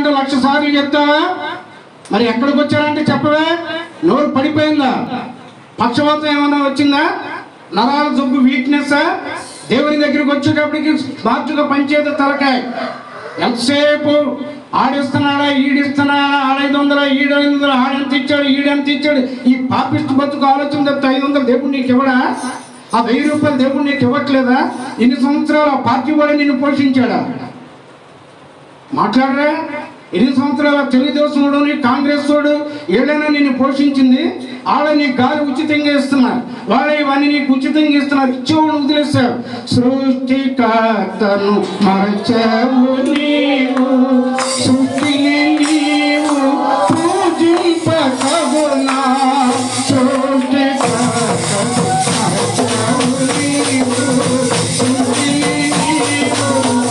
వచ్చారంటే లక్ష సార్లు చెప్తావా మరి ఎక్కడికి వచ్చారంటే చెప్పవే నోరు పడిపోయిందా పక్షవాతం ఏమైనా వచ్చిందా నరాల జబ్బు వీక్నెస్ దేవుని దగ్గరికి వచ్చేటప్పటికి బాధ్యతగా పనిచేత తలకాయ ఎంతసేపు ఆడిస్తున్నాడా ఈడిస్తున్నాడా ఆడైదు వందల ఈడు ఐదు వందలు ఆడెంత ఇచ్చాడు ఈడెంత ఇచ్చాడు ఈ పాపిస్ట్ బతుకు ఆలోచన తప్పితే ఐదు వందలు దేవుడు నీకు ఇవ్వడా ఆ వెయ్యి రూపాయలు దేవుడు నీకు ఇవ్వట్లేదా ఇన్ని సంవత్సరాలు ఆ పార్టీ కూడా నిన్ను పోషించాడా మాట్లాడరా ఎన్ని సంవత్సరాల తెలుగుదేశంలో కాంగ్రెస్ వాడు ఏదైనా నిన్ను పోషించింది వాళ్ళ నీ గాలి ఉచితంగా ఇస్తున్నారు వాళ్ళ ఇవన్నీ నీకు ఉచితంగా ఇస్తున్నారు ఇచ్చేవాడు వదిలేశారు సృష్టికర్తను మరచావు నీవు సృష్టిని నీవు పూజింపకవునా సృష్టికర్తను మరచావు నీవు సృష్టిని నీవు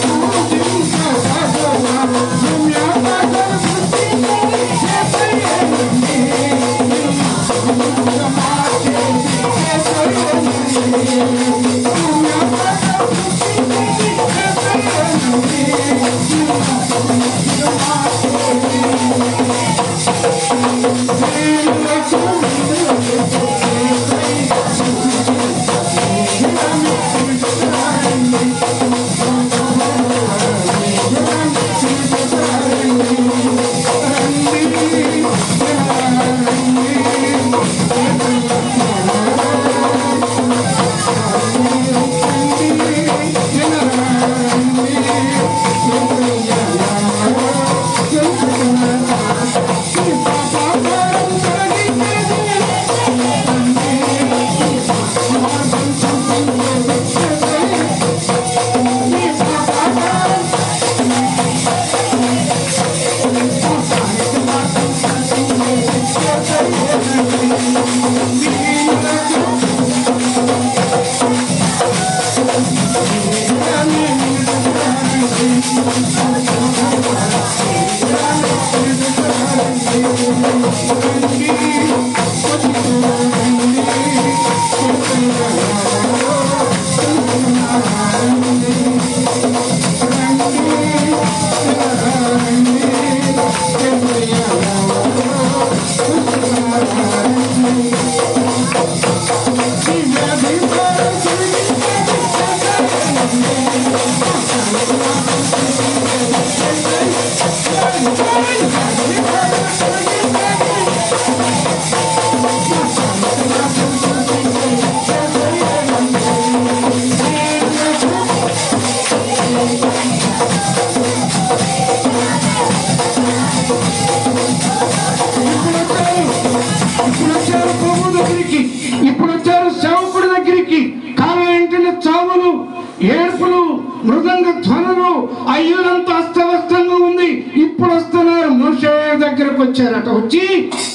ఇప్పుడు వచ్చారు ప్రభు దగ్గరికి ఇప్పుడు వచ్చారు సేవకుడి దగ్గరికి కాలం ఏంటంటే చావులు ఏడుపులు మృదంగ ధ్వనులు అయ్యులంతా అస్తవ్యస్తంగా ఉంది ఇప్పుడు వస్తున్నారు మోషే దగ్గరకు వచ్చారట వచ్చి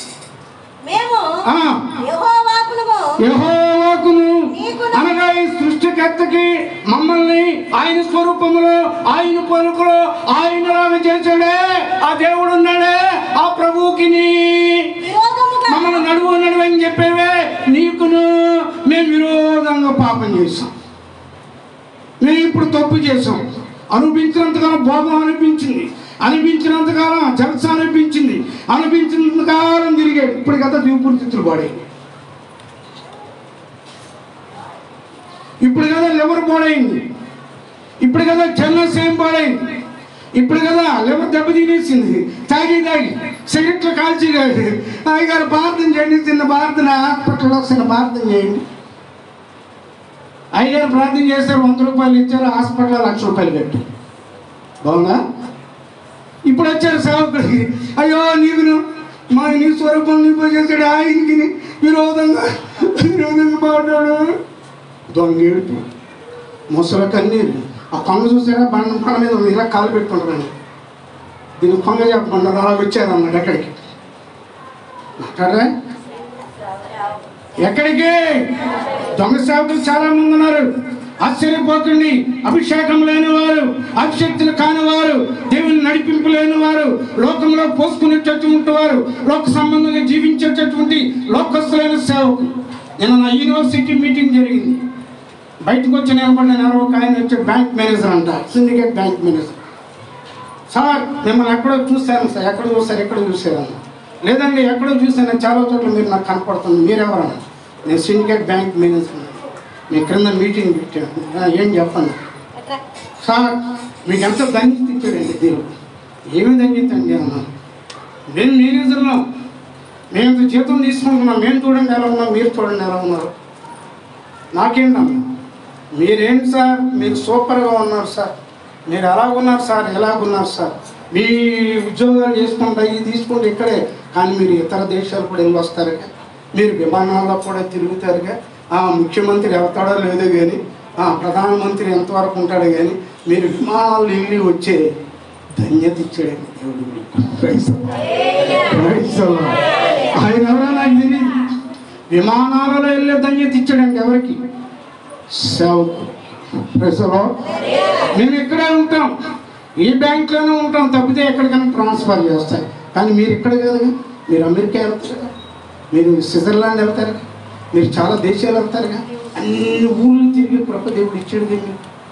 మేము ఆ యెహోవాకును యెహోవాకును నీకును అనగా ఈ సృష్టికర్తకి మమ్మల్ని ఆయన స్వరూపములో ఆయన పలుకులో ఆయనలాగా చేశాడే ఆ దేవుడు ఉన్నాడే ఆ ప్రభువుకి నీ విరోధముగా మమ్మల్ని నడువు నడువు అని చెప్పేవే నీకును మేము విరోధంగా పాపం చేసాం మేము ఇప్పుడు తప్పు చేసాం అనిపించినంతకాలం భోగం అనిపించింది అనిపించినంతకాలం జలస అనిపించింది అనిపించినంతకాలం తిరిగాడు ఇప్పుడు కదా దీపురిచిత్తులు పాడాయి ఇప్పుడు కదా లివర్ పాడైంది ఇప్పుడు కదా జనసేం పాడైంది ఇప్పుడు కదా లివర్ దెబ్బ తినేసింది తాగి తాగి సిగరెట్లు కాల్చి కాదు అయ్యగారు ప్రార్థన చేయండి చిన్న ప్రార్థన హాస్పిటల్లో చిన్న ప్రార్థన చేయండి అయ్యగారు ప్రార్థన చేస్తారు వంద రూపాయలు ఇచ్చారు హాస్పిటల్లో లక్ష రూపాయలు కట్టు బాగుందా ఇప్పుడు వచ్చారు సేవకుడికి అయ్యో నీకు మా నీ స్వరూపం నీకు చేశాడు ఆయనకి విరోధంగా విరోధంగా మాట్లాడు దొంగేడు ముసల కన్నీరు ఆ కొంగ చూసారా బండ బండ మీద ఉంది, ఇలా కాలు పెట్టుకుంటారండి దీన్ని కొంగ చెప్పమన్నారు అలా వచ్చారు అన్నాడు ఎక్కడికి మాట్లాడరా ఎక్కడికి దొంగ సేవకులు చాలా మంది ఉన్నారు ఆశ్చర్యపోకండి అభిషేకం లేని వారు అభిషక్తులు కాని వారు దేవుని నడిపింపు లేని వారు లోకంలో పోసుకునేటటువంటి వారు లోక సంబంధంగా జీవించేటటువంటి లోకస్తులైన సేవకులు నేను నా యూనివర్సిటీ మీటింగ్ జరిగింది బయటకు వచ్చి నిలబడిన ఎవరో ఒక ఆయన వచ్చి బ్యాంక్ మేనేజర్ అంట సిండికేట్ బ్యాంక్ మేనేజర్ సార్ మిమ్మల్ని ఎక్కడో చూశాను సార్ ఎక్కడ చూశారు ఎక్కడ చూశారు లేదండి ఎక్కడో చూశాను చాలా చోట్ల మీరు నాకు కనపడుతుంది మీరెవరన్నా నేను సిండికేట్ బ్యాంక్ మేనేజర్ మీ క్రింద మీటింగ్ పెట్టాను ఆ, ఏం చెప్పండి ఎట్రా సార్ మీకు ఎంత ధన్యత ఇచ్చాడండి దేవుడు ఏమి ధన్యత అండి అన్నాను మేము మేనేజర్లో మేము ఇంత జీతం తీసుకుంటున్నాం మేము చూడండి ఎలా ఉన్నాం మీరు చూడండి ఎలా ఉన్నారు నాకేంటమ్మా మీరేంటి సార్ మీరు సూపర్గా ఉన్నారు సార్ మీరు ఎలాగున్నారు సార్ ఎలాగున్నారు సార్ మీ ఉద్యోగాలు చేసుకుంటా ఇది తీసుకుంటే ఇక్కడే కానీ మీరు ఇతర దేశాలు కూడా వెళ్ళి వస్తారుగా మీరు విమానాల్లో కూడా తిరుగుతారుగా ఆ ముఖ్యమంత్రి వెళ్తాడో లేదో కానీ ఆ ప్రధానమంత్రి ఎంతవరకు ఉంటాడో కానీ మీరు విమానాలు వెళ్ళి వచ్చే ధన్యత ఇచ్చాడండి దేవుడు మీకు. Praise the Lord. Praise the Lord. ఆయన ఎవరో నాకు తెలియదు విమానాలలో వెళ్ళే ధన్యత ఇచ్చాడండి ఎవరికి సేవకు Praise the Lord. మేము ఇక్కడే ఉంటాం ఈ బ్యాంక్లోనే ఉంటాం తప్పితే ఎక్కడికైనా ట్రాన్స్ఫర్ చేస్తారు కానీ మీరు ఇక్కడ కదా మీరు అమెరికా వెళ్తారు మీరు స్విట్జర్లాండ్ వెళ్తారు మీరు చాలా దేశాలు వెళ్తారుగా అన్ని ఊళ్ళు తిరిగి కృప దేవుడు ఇచ్చాడు మీకు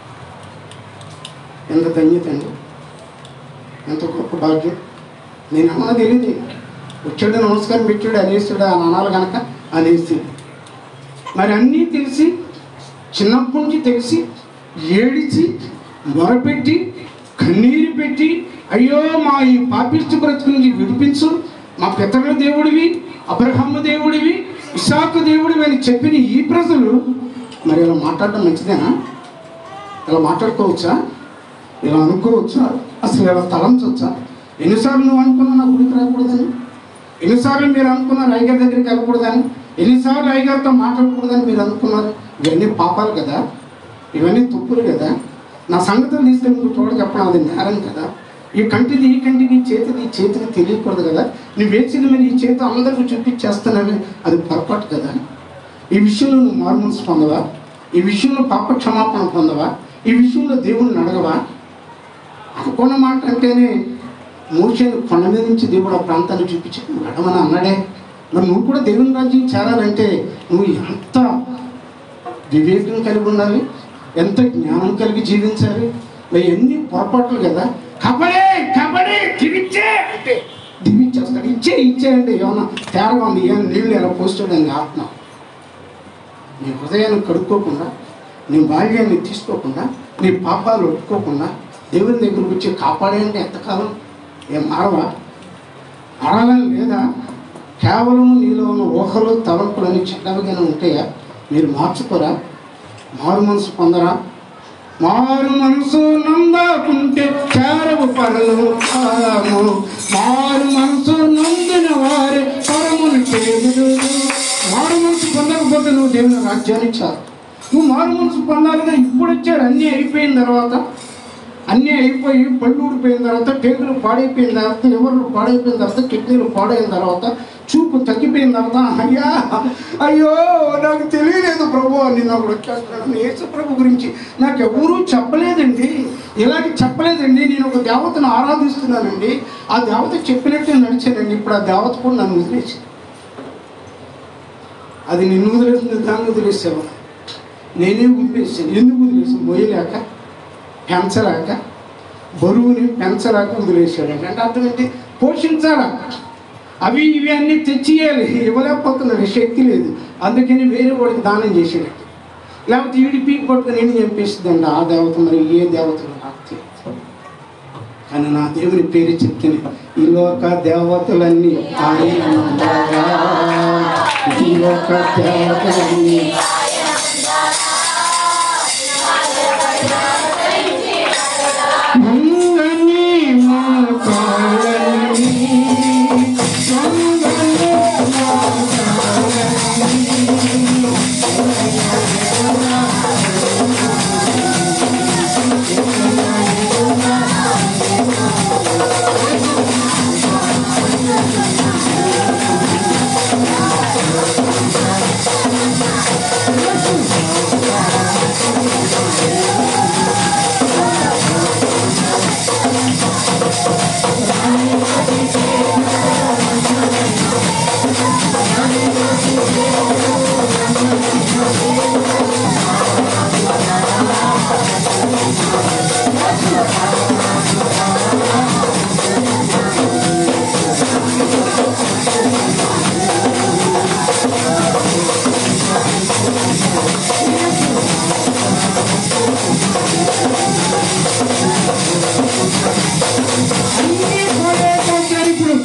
ఎంత ధన్యత అండి ఎంత గొప్ప భాగ్యం నేను అమ్మా తెలియదు వచ్చాడు నమస్కారం పెట్టాడు అనేస్తాడు అని అనాలి కనుక అనేసి మరి అన్నీ తెలిసి చిన్నప్పటి నుంచి తెలిసి ఏడిచి మొరపెట్టి కన్నీరు పెట్టి అయ్యో మా ఈ పాపిష్టి బ్రతుకు నుంచి విడిపించు మా పితరుల దేవుడివి అబ్రహమ్మ దేవుడివి ఇసాకు దేవుడివి అని చెప్పిన ఈ ప్రజలు మరి ఇలా మాట్లాడడం మంచిదేనా ఇలా మాట్లాడుకోవచ్చా ఇలా అనుకోవచ్చా అసలు ఇలా తలంచవచ్చా ఎన్నిసార్లు నువ్వు అనుకున్నావు నా గుడికి రాకూడదని ఎన్నిసార్లు మీరు అనుకున్నారు అయ్యగారి దగ్గరికి వెళ్ళకూడదని ఎన్నిసార్లు అయ్యగారితో మాట్లాడకూడదని మీరు అనుకున్నారు ఇవన్నీ పాపాలు కదా ఇవన్నీ తప్పులు కదా నా సంగతులు తీసుకెళ్ళి నువ్వు చూడ చెప్పడం అది నేరం కదా ఈ కంటిది ఈ కంటికి ఈ చేతిది ఈ చేతికి తెలియకూడదు కదా నువ్వు వేసింది మరి ఈ చేతి అందరికీ చూపించేస్తున్నావు అది పొరపాటు కదా ఈ విషయంలో నువ్వు మార్మల్స్ పొందవా ఈ విషయంలో పాప క్షమాపణ పొందవా ఈ విషయంలో దేవుణ్ణి అడగవా అనుకున్న మాట అంటేనే మోషేని కొండ మీద నుంచి దేవుడు ఆ ప్రాంతాన్ని చూపించి నడమని అన్నాడే మరి నువ్వు కూడా దేవుని రాజ్యం చేరాలంటే నువ్వు ఎంత వివేకం కలిగి ఉండాలి ఎంత జ్ఞానం కలిగి జీవించాలి మరి ఎన్ని పొరపాట్లు కదా కబడే కబడే దివిచ్చే అంటే దివిచ్చేస్తాడు ఇచ్చే ఇచ్చే అంటే ఏమన్నా తేరగా ఉంది ఏమైనా నీళ్ళు ఎలా పోస్తాడని ఆత్మ నీ హృదయాన్ని కడుక్కోకుండా నీ బాల్యాన్ని తీసుకోకుండా నీ పాపాలు ఒప్పుకోకుండా దేవుని దగ్గరకు వచ్చి కాపాడేయండి ఎంతకాలం ఏం మారవా మారాలని లేదా కేవలం నీలో ఉన్న ఊహలు తలంపులు అని చిన్నవిగానే ఉంటాయా మీరు మార్చుకోరా మారు మనసు పొందరా మారు మనసు నందాకుంటే చేరవు పరలు కాము మారు మనసు నందిన వారి పరములు చేదురు మారు మనసు పొందకపోతే నువ్వు దేవుని రాజ్యాన్ని చాలు నువ్వు మారు మనసు పొందాలిగా ఇప్పుడు వచ్చాడు అన్నీ అయిపోయిన తర్వాత అన్నీ అయిపోయి పళ్ళు ఊడిపోయిన తర్వాత టేగులు పాడైపోయిన తర్వాత లివర్లు పాడైపోయిన తర్వాత కిడ్నీలు పాడైన తర్వాత చూపు తగ్గిపోయిన తర్వాత అయ్యా అయ్యో నాకు తెలియలేదు ప్రభు అని నాకు వచ్చేస్తున్నాను యేసు ప్రభు గురించి నాకు ఎవరూ చెప్పలేదండి ఇలాంటి చెప్పలేదండి నేను ఒక దేవతను ఆరాధిస్తున్నానండి ఆ దేవత చెప్పినట్టే నడిచానండి ఇప్పుడు ఆ దేవత కూడా నన్ను వదిలేసి అది నిన్ను వదిలేసింది దాన్ని వదిలేసావు నేనే వదిలేసాను ఎందుకు వదిలేసాను మొయ్యలేక పెంచలేక బరువుని పెంచలేక వదిలేసాడు అంటే అర్థం ఏంటి పోషించాలా అవి ఇవి అన్నీ తెచ్చియాలి ఇవ్వలేకపోతున్నాడు శక్తి లేదు అందుకని వేరే వాడికి దానం చేసాడు లేకపోతే ఈడి పీక్ పట్టుకుని నేను చంపేస్తుందండి ఆ దేవత మరి ఏ దేవతలు నాకు తెలియదు కానీ నా దేవుని పేరు చెప్తుంది ఈ లోక దేవతలన్నీ ఆయన ఉండగా, ఈ లోక దేవతలన్నీ మంగని మోకాలని మంగని మోకాలని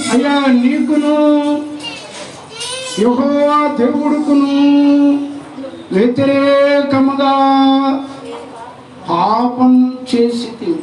అయ్యా నీకును యెహోవా దేవుడుకును వ్యతిరేకముగా పాపం చేసి తిని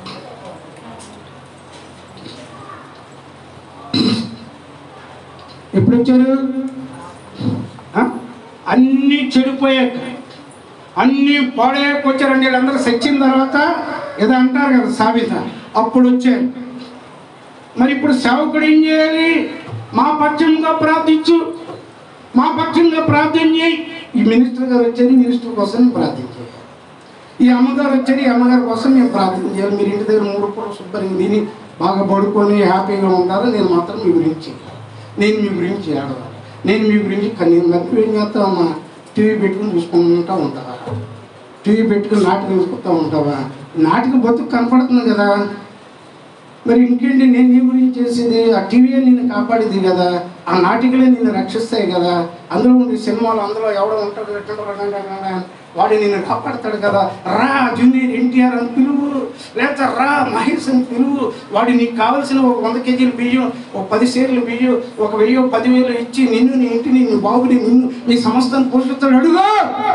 ఎప్పుడు వచ్చారు ఆ? అన్నీ చెడిపోయాక అన్నీ పాడేయకు వచ్చారండి వీళ్ళందరూ సచ్చిన తర్వాత ఏదో అంటారు కదా సాబిత అప్పుడు వచ్చారు మరి ఇప్పుడు సేవకుడు ఏం చేయాలి మా పక్షంగా ప్రార్థించు మా పక్షంగా ప్రార్థన చేయి ఈ మినిస్టర్ గారు వచ్చారు మినిస్టర్ కోసం నేను ప్రార్థన చేయాలి ఈ అమ్మగారు వచ్చారు ఈ అమ్మగారి కోసం నేను ప్రార్థన చేయాలి మీరు ఇంటి దగ్గర మూడు పూట శుభ్రంగా తిని బాగా పడుకొని హ్యాపీగా ఉంటారు నేను మాత్రం మీ గురించి చేయాలి. నేను మీ గురించి ఏడవాలి నేను మీ గురించి కన్నీరు మరి ఏం చేస్తావమ్మా టీవీ పెట్టుకుని చూసుకుంటూ ఉంటావా టీవీ పెట్టుకుని నాటకం చూసుకుంటూ ఉంటావా నాటకం బతుకు కనపడుతుంది కదా మరి ఇంకేంటి నేను నీ గురించి చేసేది ఆ టీవీయే నిన్ను కాపాడేది కదా ఆ నాటికలే నిన్ను రక్షిస్తాయి కదా అందులో ఉండే సినిమాలు అందులో ఎవడో ఉంటాడు ఎట్టుంటాడు అనండి అనండి. వాడు నిన్ను కాపాడతాడు కదా రా జూనియర్ ఎన్టీఆర్ అని పిలువు లేదా రా మహేష్ అని పిలువు వాడు నీకు కావాల్సిన ఒక వంద కేజీల బియ్యం ఒక పది సేర్ల బియ్యం ఒక వెయ్యి పదివేలు ఇచ్చి నిన్ను నీ ఇంటిని నీ బాబుని నిన్ను నీ సంస్థను పోషిస్తాడు అడుగు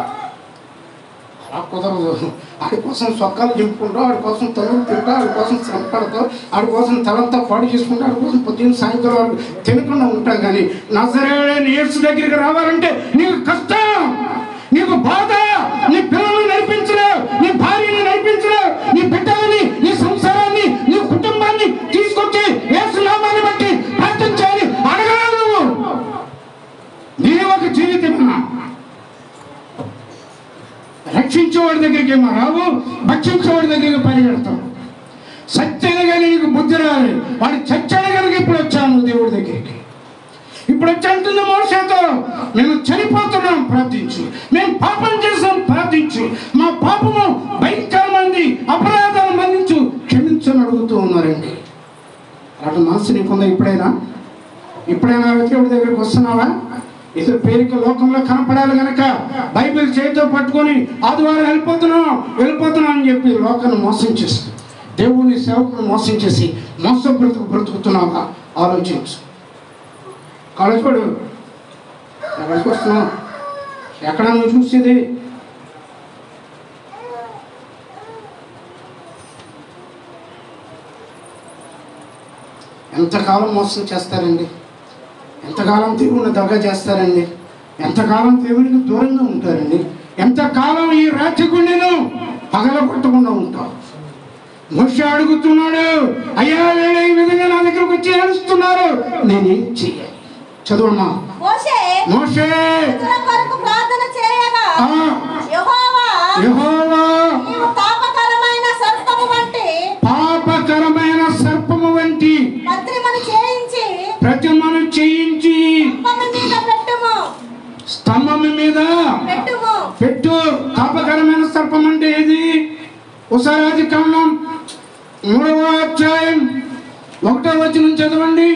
అలా కుదరదు ఆడి కోసం సొక్కాలు చింపుకుంటావు ఆడి కోసం తలుపు తింటావు ఆడి కోసం శ్రమ పడతావు ఆడి కోసం తలంతా పాడు చేసుకుంటా ఆడి కోసం పొద్దున్న సాయంత్రం వరకు తినకుండా ఉంటాం కానీ నజరేడని ఏడ్స్ దగ్గరికి రావాలంటే నీకు కష్టం నీకు బాధ నీ పిల్లల్ని నడిపించలేవు నీ భార్యని నడిపించలేవు నీ బిడ్డలని నీ సంసారాన్ని నీ కుటుంబాన్ని తీసుకొచ్చి ఏసు నామాన్ని బట్టి ప్రార్థన చేయాలి అడగలేవు నువ్వు దీని ఒక జీవితం రక్షించేవాడి దగ్గరికి ఏమో రావు భక్షించేవాడి దగ్గరికి పరిగెడతావు సత్యనగా నీకు బుద్ధి రాలి వాడు చచ్చాడు కనుక ఇప్పుడు వచ్చాను దేవుడి దగ్గరికి ఇప్పుడు వచ్చి అంటుంది మోసతో మేము చనిపోతున్నాం ప్రార్థించు మేము పాపం చేసాం ప్రార్థించు మా పాపము భయంకరమంది అపరాధాలు మన్నించు క్షమించని అడుగుతూ ఉన్నారండి అటు మనసు నీకుందా ఇప్పుడైనా ఇప్పుడైనా దేవుడి దగ్గరికి వస్తున్నావా ఇది పేరుకి లోకంలో కనపడాలి గనక బైబిల్ చేతితో పట్టుకొని ఆదివారం వెళ్ళిపోతున్నాం వెళ్ళిపోతున్నాం అని చెప్పి లోకాన్ని మోసం చేసి దేవుని సేవకుని మోసం చేసి మోసం బ్రతుకు బ్రతుకుతున్నావా ఆలోచించు కాలేజ్ పడు ఎక్కడికి వస్తున్నావు ఎక్కడ నువ్వు చూసేది ఎంతకాలం మోసం చేస్తారండి ఎంతకాలం దేవుని దగ్గర చేస్తారండి ఎంతకాలం దేవునికి దూరంగా ఉంటారండి ఎంతకాలం ఈ రాత్రికుండెను పగలగొట్టకుండా ఉంటారు మోష అడుగుతున్నాడు అయ్యా వీళ్ళు ఈ విధంగా నా దగ్గరకు వచ్చి ఏడుస్తున్నారు నేనేం చెయ్యాలి చదువమ్మా మోషే మోషే ఇతరుల కొరకు ప్రార్థన చేయగా ఆ, యెహోవా యెహోవా నీవు తాపకరమైన సర్పము వంటి పాపకరమైన సర్పము వంటి పత్రిమను చేయించి ప్రతిమను చేయించి స్తంభము మీద పెట్టుము స్తంభం మీద పెట్టుము పెట్టు పాపకరమైన సర్పం అంటే ఏది ఉసారాది కాండం మూడవ అధ్యాయం ఒకటో వచనం చదవండి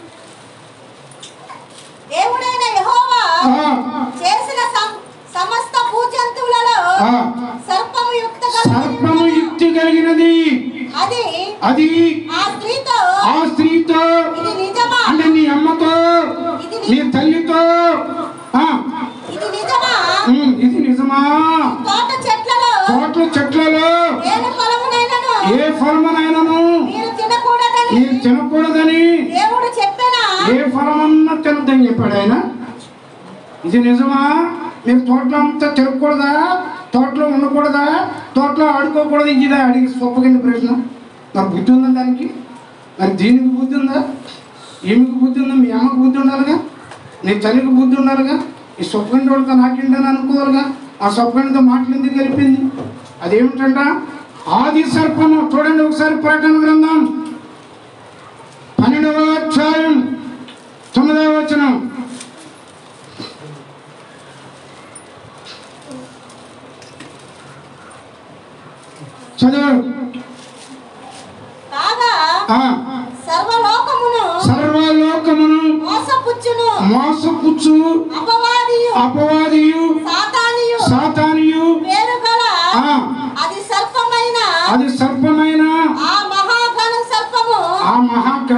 దేవుడైన యెహోవా ఆ, చేసిన సం- సమస్త భూజంతువులలో ఆ, సర్పము యుక్త సర్పము యుక్తి కలిగినది అది అది ఆ స్త్రీతో ఆ స్త్రీతో ఇది నిజమా అంటే నీ అమ్మతో నీ తల్లితో ఆ, ఇది నిజమా ఉమ్, ఇది నిజమా తోట చెట్లలో తోటల చెట్లలో ఏడు ఫలమునైనను ఏ ఫలమునైనను మీరు తినకూడదని మీరు తినకూడదని దేవుడు చెప్పినా ఏ ఫలమన్నా తినద్దని చెప్పాడు ఆయన ఇది నిజమా మీరు తోటలో అంతా తిరగకూడదా తోటలో ఉండకూడదా తోటలో ఆడుకోకూడదు ఇదా అడిగి సొప్పకింది ప్రశ్న మరి బుద్ధి ఉందా దానికి మరి దీనికి బుద్ధి ఉందా ఏమికి బుద్ధి ఉందా మీ అమ్మకు బుద్ధి ఉండాలిగా నీ తల్లికి బుద్ధి ఉండాలిగా ఈ సొప్పగండి వాళ్ళతో నాకేంటని అనుకోవాలిగా ఆ సొప్పగండితో మాటలు ఎందుకు కలిపింది అదేమిటంట ఆది సర్పము చూడండి ఒకసారి ప్రకటన గ్రంథం పన్నెండవ అధ్యాయం తొమ్మిదవ వచనం చదువు కాగా ఆ, సర్వలోకమును సర్వలోకమును మోసపుచ్చును మోసపుచ్చు అపవాదియు అపవాదియు సాతానియు సాతానియు పేరు గల ఆ, అది సర్పమైన అది సర్పమైన ఆ మహాఘన సర్పము ఆ మహా ఘటసరి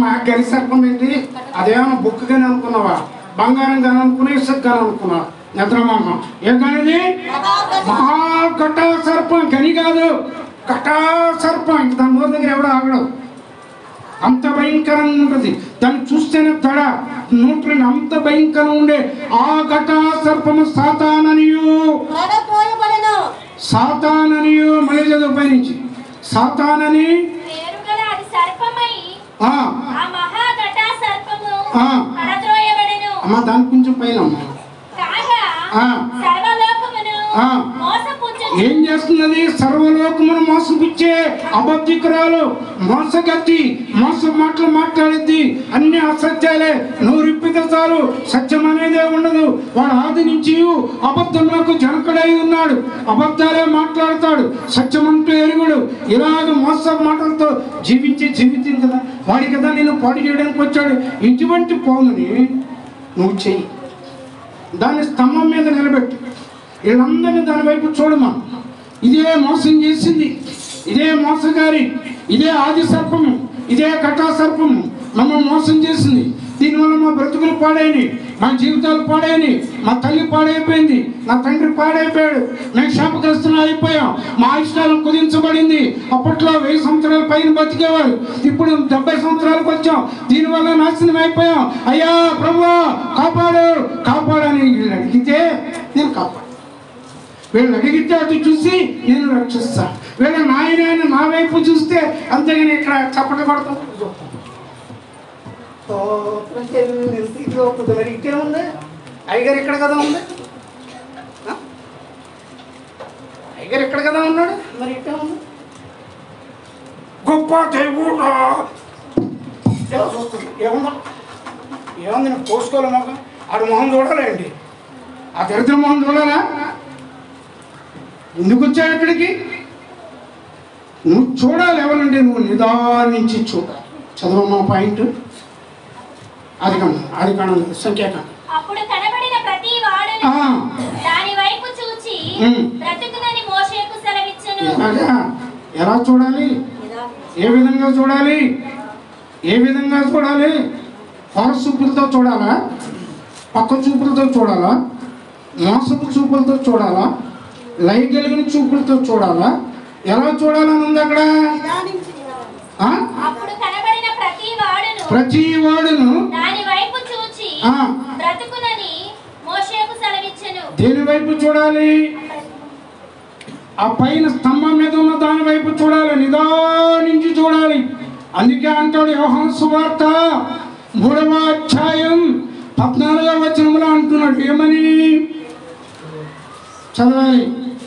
సర్పం ఆ గని సర్పం ఏంటి అదేమో బుక్ కానీ అనుకున్నావా బంగారం కానీ అనుకున్నా ఇసుక కానీ అనుకున్నావా నిద్రమోహం ఏం కానిది మహాఘట సర్పం గని కాదు ఘటా సర్పం ఇంక దాని నోరు దగ్గర ఎవడో ఆగడు అంత భయంకరంగా ఉంటుంది దాన్ని చూస్తేనే తడ నోట్లని అంత భయంకరంగా ఉండే ఆ ఘటా సర్పము సాతాననియు పడపోయబడను సాతాననియు మళ్ళీ చదువు పైనుంచి సాతానని పేరుగల అది సర్పమై ఆ, ఆ మహాఘట సర్పము ఆ. పడద్రోయబడెను అమ్మ దాని కొంచెం పైన అమ్మ. కాగా ఆ. సర్వలోకమును ఆ. మోసపుచ్చు ఏం చేస్తున్నది సర్వలోకమును మోసపుచ్చే అబద్ధికురాలు మోసగత్తి మోస మాటలు మాట్లాడిద్ది అన్ని అసత్యాలే నువ్వు రిప్పితే చాలు సత్యం అనేదే ఉండదు వాడు ఆది నుంచి అబద్ధములకు జనకుడై ఉన్నాడు అబద్ధాలే మాట్లాడతాడు సత్యం అంటూ ఎరుగుడు ఇలాగ మోస మాటలతో జీవించే జీవితం కదా వాడి కదా నేను పాడు చేయడానికి వచ్చాడు ఇటువంటి పోముని నువ్వు చెయ్యి దాన్ని స్తంభం మీద నిలబెట్టు వీళ్ళందరినీ దాని వైపు చూడమా ఇదే మోసం చేసింది ఇదే మోసగారి ఇదే ఆది సర్పము ఇదే కటా సర్పము మమ్మల్ని మోసం చేసింది దీనివల్ల మా బ్రతుకులు పాడైనవి మా జీవితాలు పాడైనవి మా తల్లి పాడైపోయింది నా తండ్రి పాడైపోయాడు మేము శాపగ్రస్తులు అయిపోయాం మా ఇష్టాలు కుదించబడింది అప్పట్లో వెయ్యి సంవత్సరాల పైన బతికేవారు ఇప్పుడు డెబ్బై సంవత్సరాలకు వచ్చాం దీనివల్ల నాశనం అయిపోయాం అయ్యా ప్రభు కాపాడు కాపాడని వీళ్ళు అడిగితే నేను కాపాడు వీళ్ళు అడిగితే అటు చూసి నేను రక్షిస్తా వీళ్ళ నాయన నా వైపు చూస్తే అంతేగాని ఇక్కడ చప్పట పడతాం మరి ఇట్టే ఉంది అయ్యగారు ఇక్కడ కదా ఉంది ఆ? అయ్యగారు ఇక్కడ కదా ఉన్నాడు మరి ఇట్టే ఉంది గొప్ప దేవుడు ఏముందా ఏముంది నేను పోసుకోవాలి మొహం ఆడు మొహం చూడాలండి ఆ దరిద్ర మొహం చూడాలా ఎందుకు వచ్చావు ఇక్కడికి నువ్వు చూడాలి ఎవరండి నువ్వు నిదానించి చూడాలి చదవమ్మా పాయింట్ అది కన్నా అది కన్నా సంఖ్యాకాండం అప్పుడు కనబడిన ప్రతి వాడును ఆ. దాని వైపు చూచి ఉమ్. బ్రతుకునని మోషేకు సెలవిచ్చును ఎలాగా ఎలా చూడాలి ఏ విధంగా చూడాలి ఏ విధంగా చూడాలి పొర చూపులతో చూడాలా పక్క చూపులతో చూడాలా మోసపు చూపులతో చూడాలా లైగలిగిన చూపులతో చూడాలా ఎలా చూడాలని ఉంది అక్కడ నిదానించి ఆ? అప్పుడు కనబడిన ప్రతి వాడును ప్రతి వాడును దాని వైపు చూచి ఆ. బ్రతుకునని మోషేకు సెలవిచ్చెను దేని వైపు చూడాలి ఆ పైన స్తంభం మీద ఉన్న దాని వైపు చూడాలి నిదానించి చూడాలి అందుకే అంటాడు యోహాను సువార్త మూడవ అధ్యాయం పద్నాలుగవ వచనంలో అంటున్నాడు ఏమని చదవాలి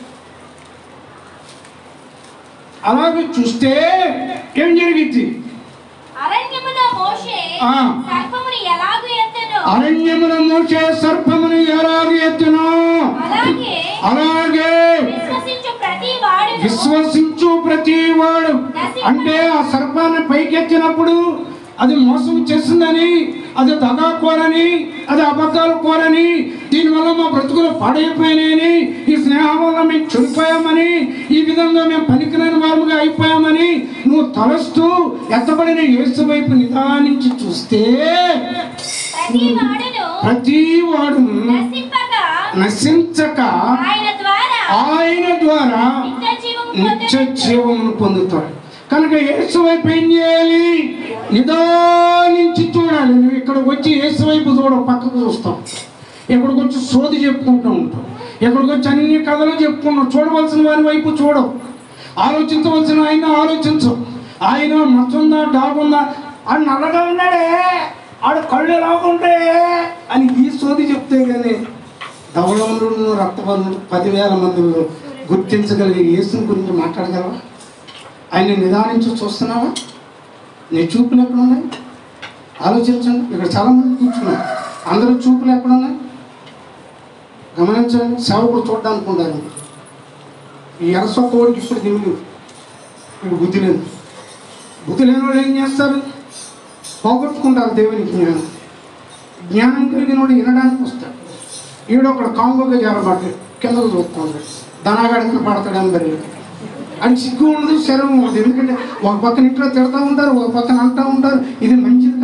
అలాగే చూస్తే ఏం జరిగింది అరణ్యములో మోషే ఆ. సర్పముని ఎలాగు ఎత్తెనో అరణ్యమున మోసే సర్పమును ఎలాగ ఎత్తునో అలాగే అలాగే విశ్వసించు ప్రతి వాడును విశ్వసించు ప్రతి వాడు అంటే ఆ సర్పాన్ని పైకెత్తినప్పుడు అది మోసం చేసిందని అది దగా కోరని అది అబద్ధాలు కోరని దీనివల్ల మా బ్రతుకులు పాడైపోయినాయని ఈ స్నేహం వల్ల మేము చెడిపోయామని ఈ విధంగా మేము పనికిరాని వారముగా అయిపోయామని నువ్వు తలస్తూ ఎత్తబడిన యేసు వైపు నిదానించి చూస్తే ప్రతి వాడును ప్రతి వాడు నశింపక నశించక ఆయన ద్వారా ఆయన ద్వారా నిత్య జీవము నిత్య పొందును. జీవమును పొందుతాడు కనుక యేసు వైపు ఏం చేయాలి నిదానించి చూడాలి నువ్వు ఇక్కడ వచ్చి యేసు వైపు చూడవు పక్కకు చూస్తావు ఇక్కడికి వచ్చి సోది చెప్పుకుంటూ ఉంటావు ఇక్కడికి వచ్చి అన్ని కథలు చెప్పుకున్నావు చూడవలసిన వారి వైపు చూడవు ఆలోచించవలసిన ఆయన ఆలోచించు ఆయన మచ్చుందా డాగుందా ఆడు నల్లగా ఉన్నాడే ఆడు కళ్ళు ఎలాగుంటే అని ఈ సోది చెప్తే కానీ ధవళవనుడు రక్తవర్ణుడు పదివేల మందిలో గుర్తించగలిగే యేసుని గురించి మాట్లాడగలవా ఆయన నిదానించి చూస్తున్నావా నీ చూపులు ఎక్కడ ఉన్నాయి ఆలోచించండి ఇక్కడ చాలామంది కూర్చున్నారు అందరూ చూపులు ఎక్కడ ఉన్నాయి గమనించండి సేవకుడు చూడడానికి ఉండాలి ఈ ఎరసొక్కవాడికి ఇప్పుడు దిగులు ఇప్పుడు బుద్ధి లేదు బుద్ధి లేని వాళ్ళు ఏం చేస్తారు పోగొట్టుకుంటారు దేవునికి జ్ఞానం జ్ఞానం కలిగిన వాడు వినడానికి వస్తాడు ఈడు ఒకడు కాంగోగా చేరబడ్డాడు కిందకు చూస్తున్నాడు ధనాగాడికి పడతాడని మరి అని సిగ్గు ఉండదు శరం ఉండదు ఎందుకంటే ఒక పక్కన ఇంట్లో తిడతా ఉంటారు ఒక పక్కన అంటూ ఉంటారు ఇది మంచిది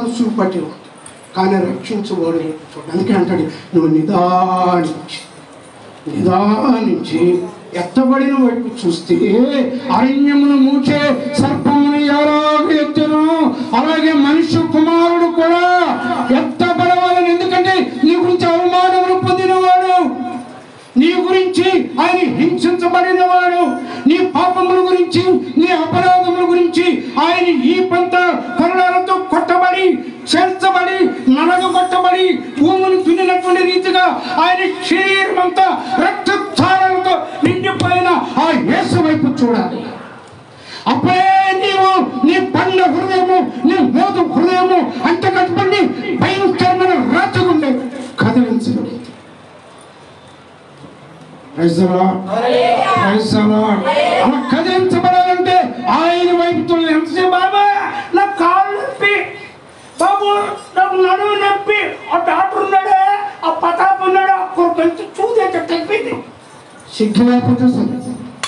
చూపట్టి ఉంది కానీ రక్షించబడి చూడు అందుకే అంటాడు నువ్వు నిదానించి నిదానించి ఎత్తబడిన వైపు చూస్తే అరణ్యమును మూచే సర్పమును ఎలాగ ఎత్తును అలాగే మనుష్య కుమారుడు కూడా ఎత్తబడవాలని ఎందుకంటే నీ గురించి అవమానములు పొందినవాడు నీ గురించి ఆయన హింసించబడిన వాడు నీ పాపముల గురించి నీ అపరాధముల గురించి ఆయన ఈ పంత కరుణాలతో కొట్టబడి చేర్చబడి నలగొట్టబడి భూములు దున్నినటువంటి రీతిగా ఆయన శరీరం అంతా రక్తధారాలతో నిండిపోయిన ఆ యేసు వైపు చూడాలి అప్పుడే నీవు నీ పండ్ల హృదయము నీ మోదు హృదయము అంత కట్టుబడి భయంకరమైన రాతగుండే కదిలించబడి Praise the Lord. Praise the Lord. అలా కదిలించబడాలంటే ఆయన వైపు చూడాలి ఎంతసేపు బాబా నా కాళ్ళు నొప్పి బాబు నాకు నడువు నొప్పి ఆ డాక్టర్ ఉన్నాడే ఆ పతాప్ ఉన్నాడు ఆ కొంచెం చూదే తగ్గిపోయింది సిగ్గు లేకపోతే సరే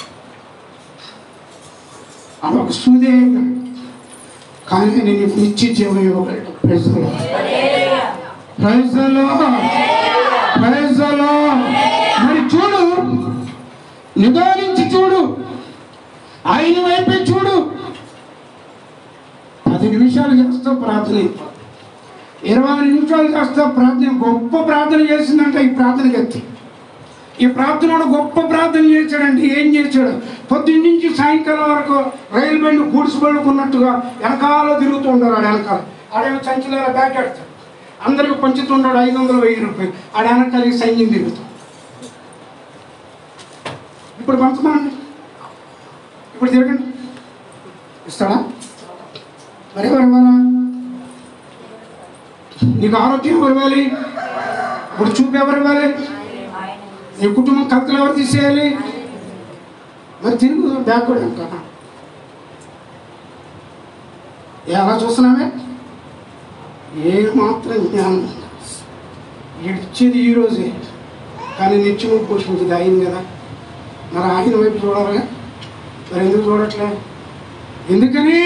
అలా ఒక సూదే కానీ నేను నిత్య జీవం ఇవ్వగలను praise the lord. Praise the lord. Praise the lord. మరి చూడు నిదానించి చూడు ఆయన వైపే చూడు పది నిమిషాలు చేస్తా ప్రార్థన అయిపోతుంది. ఇరవై నిమిషాలు చేస్తా ప్రార్థన గొప్ప ప్రార్థన చేసిందంటే ఈ ప్రార్థన గతి ఈ ప్రార్థనలో గొప్ప ప్రార్థన చేశాడంటే ఏం చేశాడు పొద్దున్న నుంచి సాయంకాలం వరకు రైలు బండి గూడ్స్ పడుకున్నట్టుగా వెనకాల తిరుగుతూ ఉన్నాడు ఆడ వెనకాల ఆడేమో సంచిలో బ్యాగ్ కడతాడు అందరికి పంచుతున్నాడు ఐదు వందలు వెయ్యి రూపాయలు ఆడ వెనకాల ఈ సైన్యం తిరుగుతాడు ఇప్పుడు పంచమండి ఇప్పుడు తిరగండి ఇస్తాడా మరి ఎవరు ఇవ్వాలా నీకు ఆరోగ్యం ఎవరు ఇవ్వాలి ఇప్పుడు చూపు ఎవరు ఇవ్వాలి నీ కుటుంబం కత్తులు ఎవరు తీసేయాలి మరి తిరుగు బ్యాగ్ కూడా ఇంకా ఏ అలా చూస్తున్నావే ఏ మాత్రం జ్ఞానం ఇచ్చేది ఈ రోజే కానీ నిత్యము పోషించేది ఆయన కదా మరి ఆయన వైపు చూడాలిగా మరి ఎందుకు చూడట్లే ఎందుకని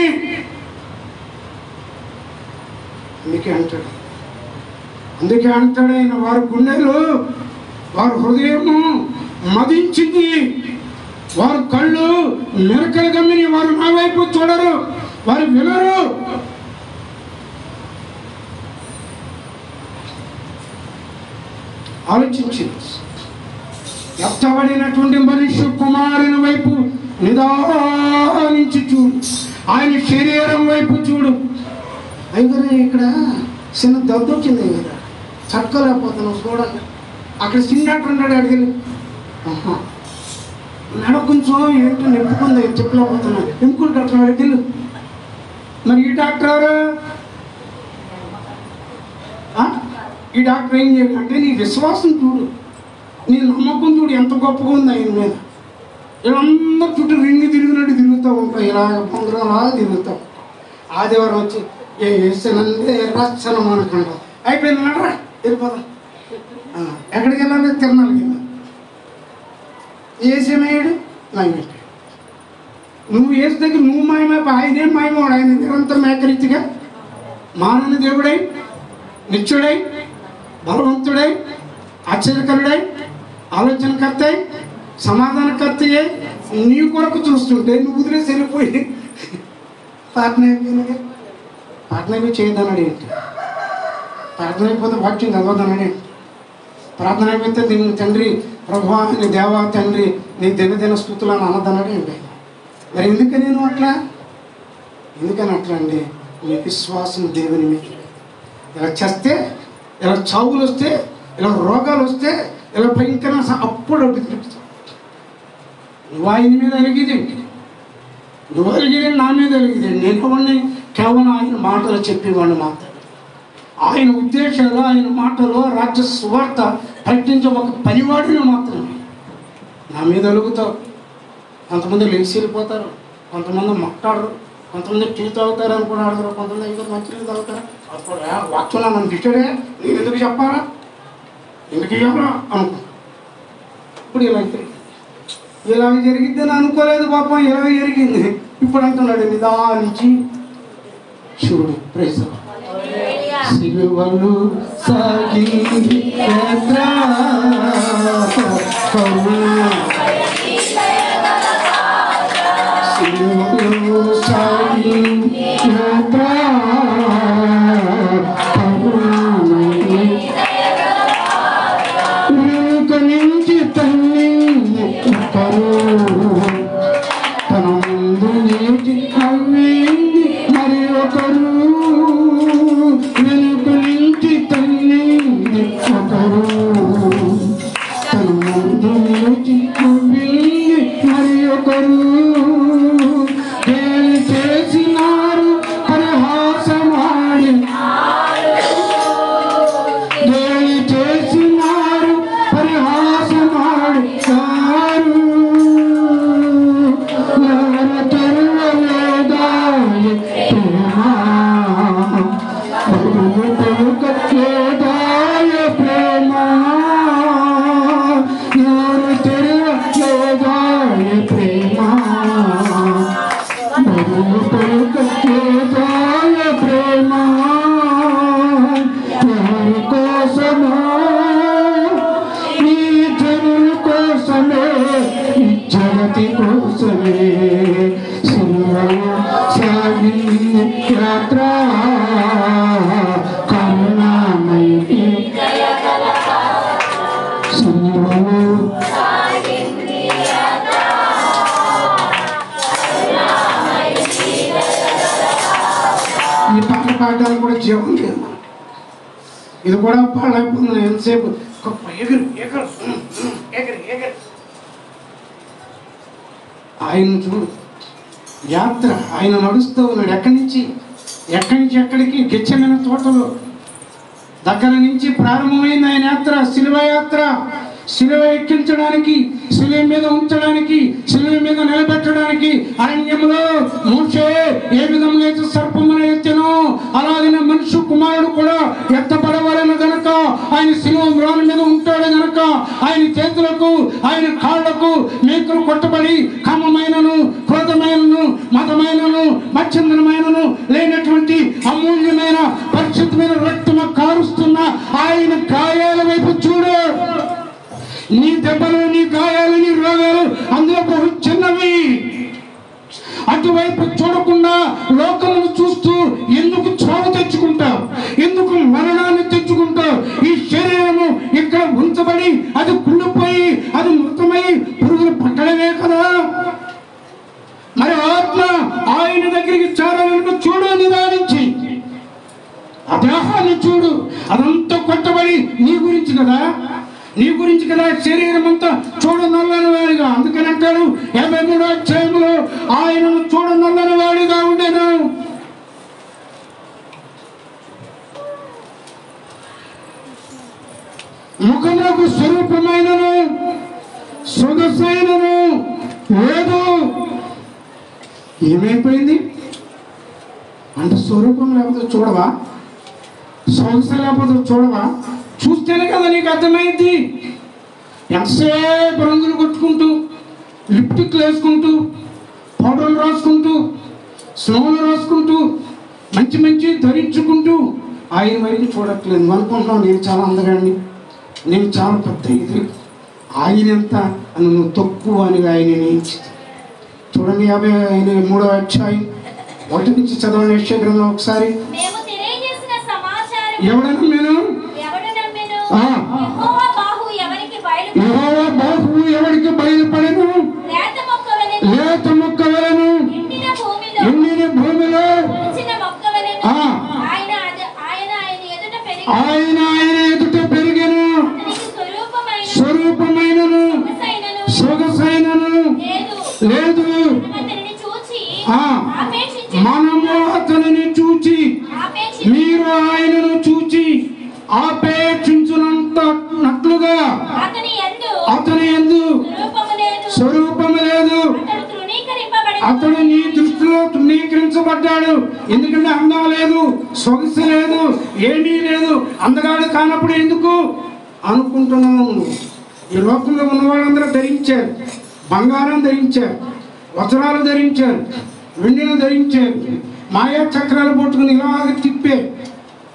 అందుకే అంటాడు అందుకే అంటాడు ఆయన వారి గుండెలు వారి హృదయము మదించింది వారి కళ్ళు మెరకలు గమ్మిని వారు నా వైపు చూడరు వారు వినరు ఆలోచించింది ఎత్తబడినటువంటి మనిషి కుమారుని వైపు నిదానించి చూడు ఆయన శరీరం వైపు చూడు అయ్యగారు ఇక్కడ చిన్న దద్దు వచ్చింది అయ్యగారు చక్కలేకపోతున్నావు చూడండి అక్కడ చిన్న డాక్టర్ ఉన్నాడు అడిగి నడ కొంచెం ఏంటో నింపుకుంది చెప్పలేకపోతున్నా ఇంకోటి డాక్టర్ అడిగి మరి ఈ డాక్టర్ ఎవరు ఆ? ఈ డాక్టర్ ఏం చేయాలి అంటే నీ విశ్వాసం చూడు నీ నమ్మకం చూడు ఎంత గొప్పగా ఉంది ఆయన మీద వీళ్ళందరూ చుట్టూ రింగి తిరిగినట్టు తిరుగుతూ ఉంటాయి ఇలాగ పొంగరంలా తిరుగుతాం ఆదివారం వచ్చి ఏ వేసానంటే రచ్చనం అనుకుంటాం అయిపోయింది నడరా వెళ్ళిపోదాం ఆ, ఎక్కడికి వెళ్ళాలి తిరణాలకి వెళ్ళాలి ఏసేమయ్యాడు మాయమయ్యాడు నువ్వు వేసి దగ్గర నువ్వు మాయమైపో ఆయనే మాయమోడు ఆయన నిరంతరం ఏకరీతిగా మానని దేవుడై నిత్యుడై బలవంతుడై ఆశ్చర్యకరుడై ఆలోచనకర్తై సమాధానకర్తయే నీ కొరకు చూస్తుంటే నువ్వు వదిలేసి వెళ్ళిపోయి ప్రార్థన అయిపోయింది ప్రార్థన అయిపోయి చేయదన్నాడు ఏంటి ప్రార్థన అయిపోతే వాక్యం చదవదన్నాడు ఏంటి ప్రార్థన అయిపోతే దీన్ని తండ్రి ప్రభా నీ దేవా తండ్రి నీ దినదిన స్థుతులు అని అన్నదన్నాడు ఏంటి మరి ఎందుకని నేను అట్లా ఎందుకని అట్లా అండి నీ విశ్వాసం దేవుని మీద ఇలా చేస్తే ఇలా చావులు వస్తే ఇలా రోగాలు వస్తే ఇలా భయంకర స- అప్పుడు అప్పుడు తిరుగుతావు నువ్వు ఆయన మీద అలిగిదేంటి నువ్వు అలిగిదే నా మీద అలిగిదే నేను ఎవరిని కేవలం ఆయన మాటలు చెప్పేవాడిని మాత్రమే ఆయన ఉద్దేశాలు ఆయన మాటలు రాజ్య సువార్త ప్రకటించే ఒక పనివాడిని మాత్రమే నా మీద అలుగుతావు కొంతమంది లేచి వెళ్ళిపోతారు కొంతమంది మాట్లాడరు కొంతమంది టీ తాగుతారు అని కూడా ఆడతారు కొంతమంది ఇంకా మంచినీళ్ళు తాగుతారు అప్పుడు "ఆ, వాక్యం నన్ను తిట్టాడే నేను ఎందుకు చెప్పాలా ఎందుకు ఇవ్వాలా అనుకో ఇప్పుడు ఇలా జరిగింది ఇలా జరిగిద్దని అనుకోలేదు పాపం ఇలా జరిగింది ఇప్పుడు అంటున్నాడు నిదానించి చూడు ప్రైజ్ సిలువలు సాగింది యాత్ర కరుణ సిలువలు సాగింది యాత్ర కరుణామయి వెనుక నుంచి తల్లి ఒకరు తన ముందు నిలిచి నవ్వింది మరి ఒకరు వెనుక నుంచి తల్లి ఒకరు తన ముందు నిలిచి నవ్వింది మరి ఒకరు ఏమి చేసినారు పరిహాసమాడి దేవి చేసినారు పరిహాసమాడుతారు ఎవరు తెరవలేదాయి ప్రేమ బరువు పలుకట్లేదాయ ప్రేమ ఎవరు తెరవలేదాయ ప్రేమ బరువు పలుకట్లేదాయ ప్రేమ ఎవరి కోసమో ఈ జనుల కోసమే ఈ జగతి కోసమే సిలువలో సాగింది యాత్ర కరుణామయి సిలువలో ఈ పాట పాడడానికి కూడా జీవం లేదు ఇది కూడా పాడైపోతుంది ఎంతసేపు గొప్ప ఎగురు ఎగురు ఉమ్, ఉమ్, ఎగురు ఎగురు ఆయన చూడు యాత్ర ఆయన నడుస్తూ ఉన్నాడు ఎక్కడి నుంచి ఎక్కడి నుంచి ఎక్కడికి గెచ్చమైన తోటలో దగ్గర నుంచి ప్రారంభమైంది ఆయన యాత్ర శిలువ యాత్ర శిలువ ఎక్కించడానికి శిలువ మీద ఉంచడానికి శిలువ మీద నిలబెట్టడానికి అరణ్యంలో మోషే ఏ విధంగా అయితే సర్పమును ఎత్తెనో అలాగనే మనుషు కుమారుడు కూడా ఎత్తపడవలను గనక ఆయన శిలువ మ్రాన్ మీద ఉంటాడు గనక ఆయన చేతులకు ఆయన కాళ్ళకు మేకులు కొట్టబడి కామమైనను క్రోధమైనను మతమైనను మచ్చందనమైనను లేనటువంటి అమూల్యమైన పరిశుద్ధమైన రక్తము కారుస్తున్న ఆయన గాయాల వైపు చూడు నీ దెబ్బలు నీ గాయాలు నీ రోగాలు అందులో బహు చిన్నవి అటువైపు చూడకుండా లోకమును చూస్తూ ఎందుకు చావు తెచ్చుకుంటావు ఎందుకు మరణాన్ని తెచ్చుకుంటావు ఈ శరీరము ఇక్కడ ఉంచబడి అది కుళ్ళిపోయి అది మృతమై పురుగులు పట్టడమే కదా మరి ఆత్మ ఆయన దగ్గరికి చేరాలను చూడు నిదానించి ఆ దేహాన్ని చూడు అదంతా కొట్టబడి నీ గురించి కదా నీ గురించి కదా శరీరం అంతా చూడనల్లని వాడిగా అందుకని అంటాడు యాభై మూడో అధ్యాయంలో ఆయనను చూడనల్లని వాడిగా ఉండేను ముఖములకు స్వరూపమైనను సొగసైనను లేదు ఏమైపోయింది అంటే స్వరూపం లేకపోతే చూడవా సొగసు లేకపోతే చూడవా చూస్తేనే కదా నీకు అర్థమైంది ఎంతసేపు రంగులు కొట్టుకుంటూ లిప్టిక్లు వేసుకుంటూ పౌడర్లు రాసుకుంటూ స్నోలు రాసుకుంటూ మంచి మంచి ధరించుకుంటూ ఆయన వైపు చూడట్లేదు నువ్వు అనుకుంటున్నావు నేను చాలా అందగాడిని నేను చాలా పెద్ద ఇది ఆయన ఎంత అని నువ్వు తక్కువ అని ఆయనని చూడండి యాభై ఆయన మూడో అధ్యాయం ఒకటి నుంచి చదవండి యెషయా గ్రంథం ఒకసారి మేము తెలియజేసిన సమాచారం ఎవడన్నా నేను ఎవడు నమ్మెను ఆ. యెహోవా బాహు ఎవరికి బయలు యెహోవా బాహువు ఎవరికి బయలుపడను లేత మొక్కవలెను లేత మొక్క వలెను ఎండిన భూమిలో ఎండిన భూమిలో మొలిచిన మొక్కవలెను ఆ. ఆయన అద- ఆయన ఆయన ఎదుట పెరిగి ఆయన ఆయన ఎదుట పెరిగెను అతనికి స్వరూపమైన స్వరూపమైనను సొగసైనను సొగసైనను లేదు లేదు మనం అతనిని చూచి ఆ. ఆపేక్షించి మనము అతనిని చూచి ఆపేక్షించి మీరు ఆయనను చూచి ఆపేక్షించునంత నట్లుగా అతని యందు అతని ఎందు స్వరూపము లేదు స్వరూపము లేదు అతడు తృణీకరింపబడి అతడు నీ దృష్టిలో తృణీకరించబడ్డాడు ఎందుకంటే అందం లేదు సొగసు లేదు ఏమీ లేదు అందగాడు కానప్పుడు ఎందుకు అనుకుంటున్నావు నువ్వు. ఈ లోకంలో ఉన్న వాళ్ళందరూ ధరించారు బంగారం ధరించారు వజ్రాలు ధరించారు వెండిని ధరించారు మాయా చక్రాలు పట్టుకుని ఇలాగ తిప్పే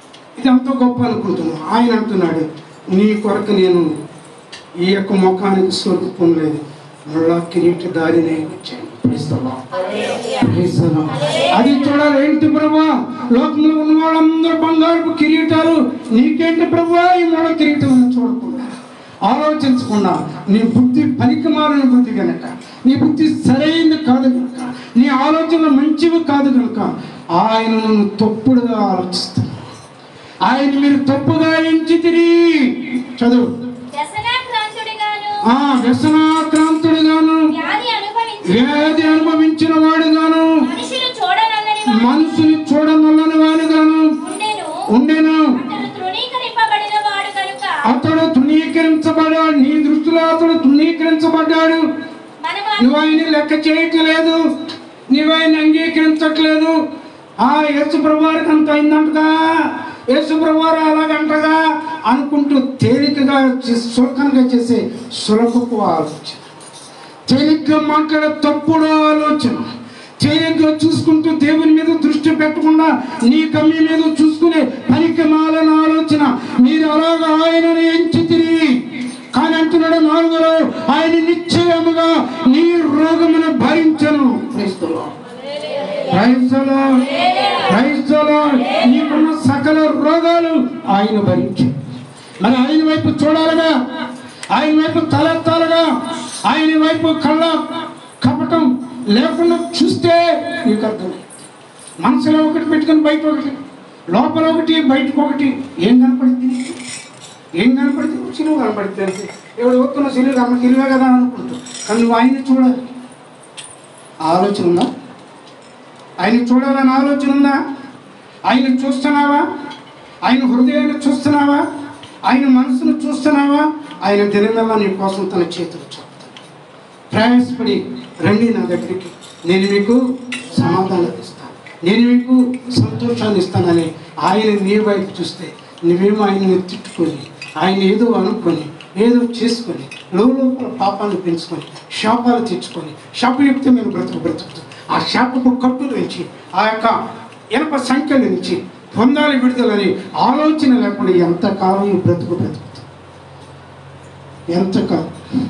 ఎంతో గొప్ప అనుకుంటున్నావు ఆయన అంటున్నాడు నీ కొరకు నేను ఈ యొక్క ముఖానికి సొరుకు పొందలేదు మళ్ళా కిరీట దారినే వచ్చాను Praise the Lord. Praise the Lord. అది చూడాలి ఏంటి ప్రభా లోకంలో ఉన్న వాళ్ళందరూ బంగారపు కిరీటాలు నీకేంటి ప్రభా ఈ మూల కిరీటం చూడకుండా ఆలోచించకుండా నీ బుద్ధి పనికిమాలిన బుద్ధి కనుక నీ బుద్ధి సరైనది కాదు కనుక నీ ఆలోచనలు మంచివి కాదు కనుక ఆయన నన్ను తప్పుడుగా ఆలోచిస్తాను ఆయన మీరు తప్పుగా ఎంచితిరి చదువు వ్యసనాక్రాంతుడిగాను ఆ వ్యసనాక్రాంతుడిగాను వ్యాధి అనుభవించి వ్యాధి అనుభవించిన వాడుగాను మనుషులు చూడనల్లని వాడు మనసుని చూడనల్లని వాడుగాను ఉండెను ఉండెను అతడు తృణీకరింపబడిన వాడు కనుక అతడు తృణీకరించబడ్డాడు నీ దృష్టిలో అతడు తృణీకరించబడ్డాడు మనము నువ్వు ఆయన లెక్క చేయట్లేదు నువ్వు ఆయన అంగీకరించట్లేదు ఆ యేసు ప్రభువారికి అంత అయిందంటగా యేసు ప్రభువారు అలాగంటగా అనుకుంటూ తేలికగా చే- సులకనగా చేసే సులభపు ఆలోచన తేలిగ్గా మాట్లాడే తప్పుడు ఆలోచన తేలిగ్గా చూసుకుంటూ దేవుని మీద దృష్టి పెట్టకుండా నీ కమ్మి మీద చూసుకునే పనికి మాలని ఆలోచన మీరు అలాగా ఆయనను ఎంచి తిరిగి కానీ అంటున్నాడు నాలుగులో ఆయన నిశ్చయముగా నీ రోగమును భరించను క్రైస్తవులు. క్రైస్తవులు. క్రైస్తవులు. నీకున్న సకల రోగాలు ఆయన భరించు మరి ఆయన వైపు చూడాలిగా ఆయన వైపు తలెత్తాలిగా ఆయన వైపు కళ్ళ కపటం లేకుండా చూస్తే నీకు అర్థం మనసులో ఒకటి పెట్టుకొని బయట ఒకటి లోపల ఒకటి బయటకు ఒకటి ఏం కనపడుతుంది నీకు? ఏం కనపడుతుంది సిలువ కనపడుతుంది అంతే ఎవడు ఒత్తున్న సిలువ అమ్మ సిలువే కదా అనుకుంటావు కానీ నువ్వు ఆయన్ని చూడాలి ఆలోచన ఉందా ఆయన చూడాలని ఆలోచన ఉందా ఆయన చూస్తున్నావా ఆయన హృదయాన్ని చూస్తున్నావా ఆయన మనసును చూస్తున్నావా ఆయన దినమెల్లా నీ కోసం తన చేతులు చూపుతాడు ప్రయాసపడి రండి నా దగ్గరికి నేను మీకు సమాధానం ఇస్తాను నేను మీకు సంతోషాన్ని ఇస్తానని ఆయన నీ వైపు చూస్తే నువ్వేమో ఆయనని తిట్టుకొని ఆయన ఏదో అనుకొని ఏదో చేసుకొని లోపల పాపాన్ని పెంచుకొని శాపాలు తెచ్చుకొని శాపయుక్తమైన బ్రతుకు బ్రతుకుతూ ఆ శాపపు కట్టు నుంచి ఆ యొక్క ఇనప సంఖ్యల నుంచి పొందాలి విడుదలని ఆలోచన లేకుండా ఎంతకాలం ఈ బ్రతుకు బ్రతుకుతుంది ఎంతకాలం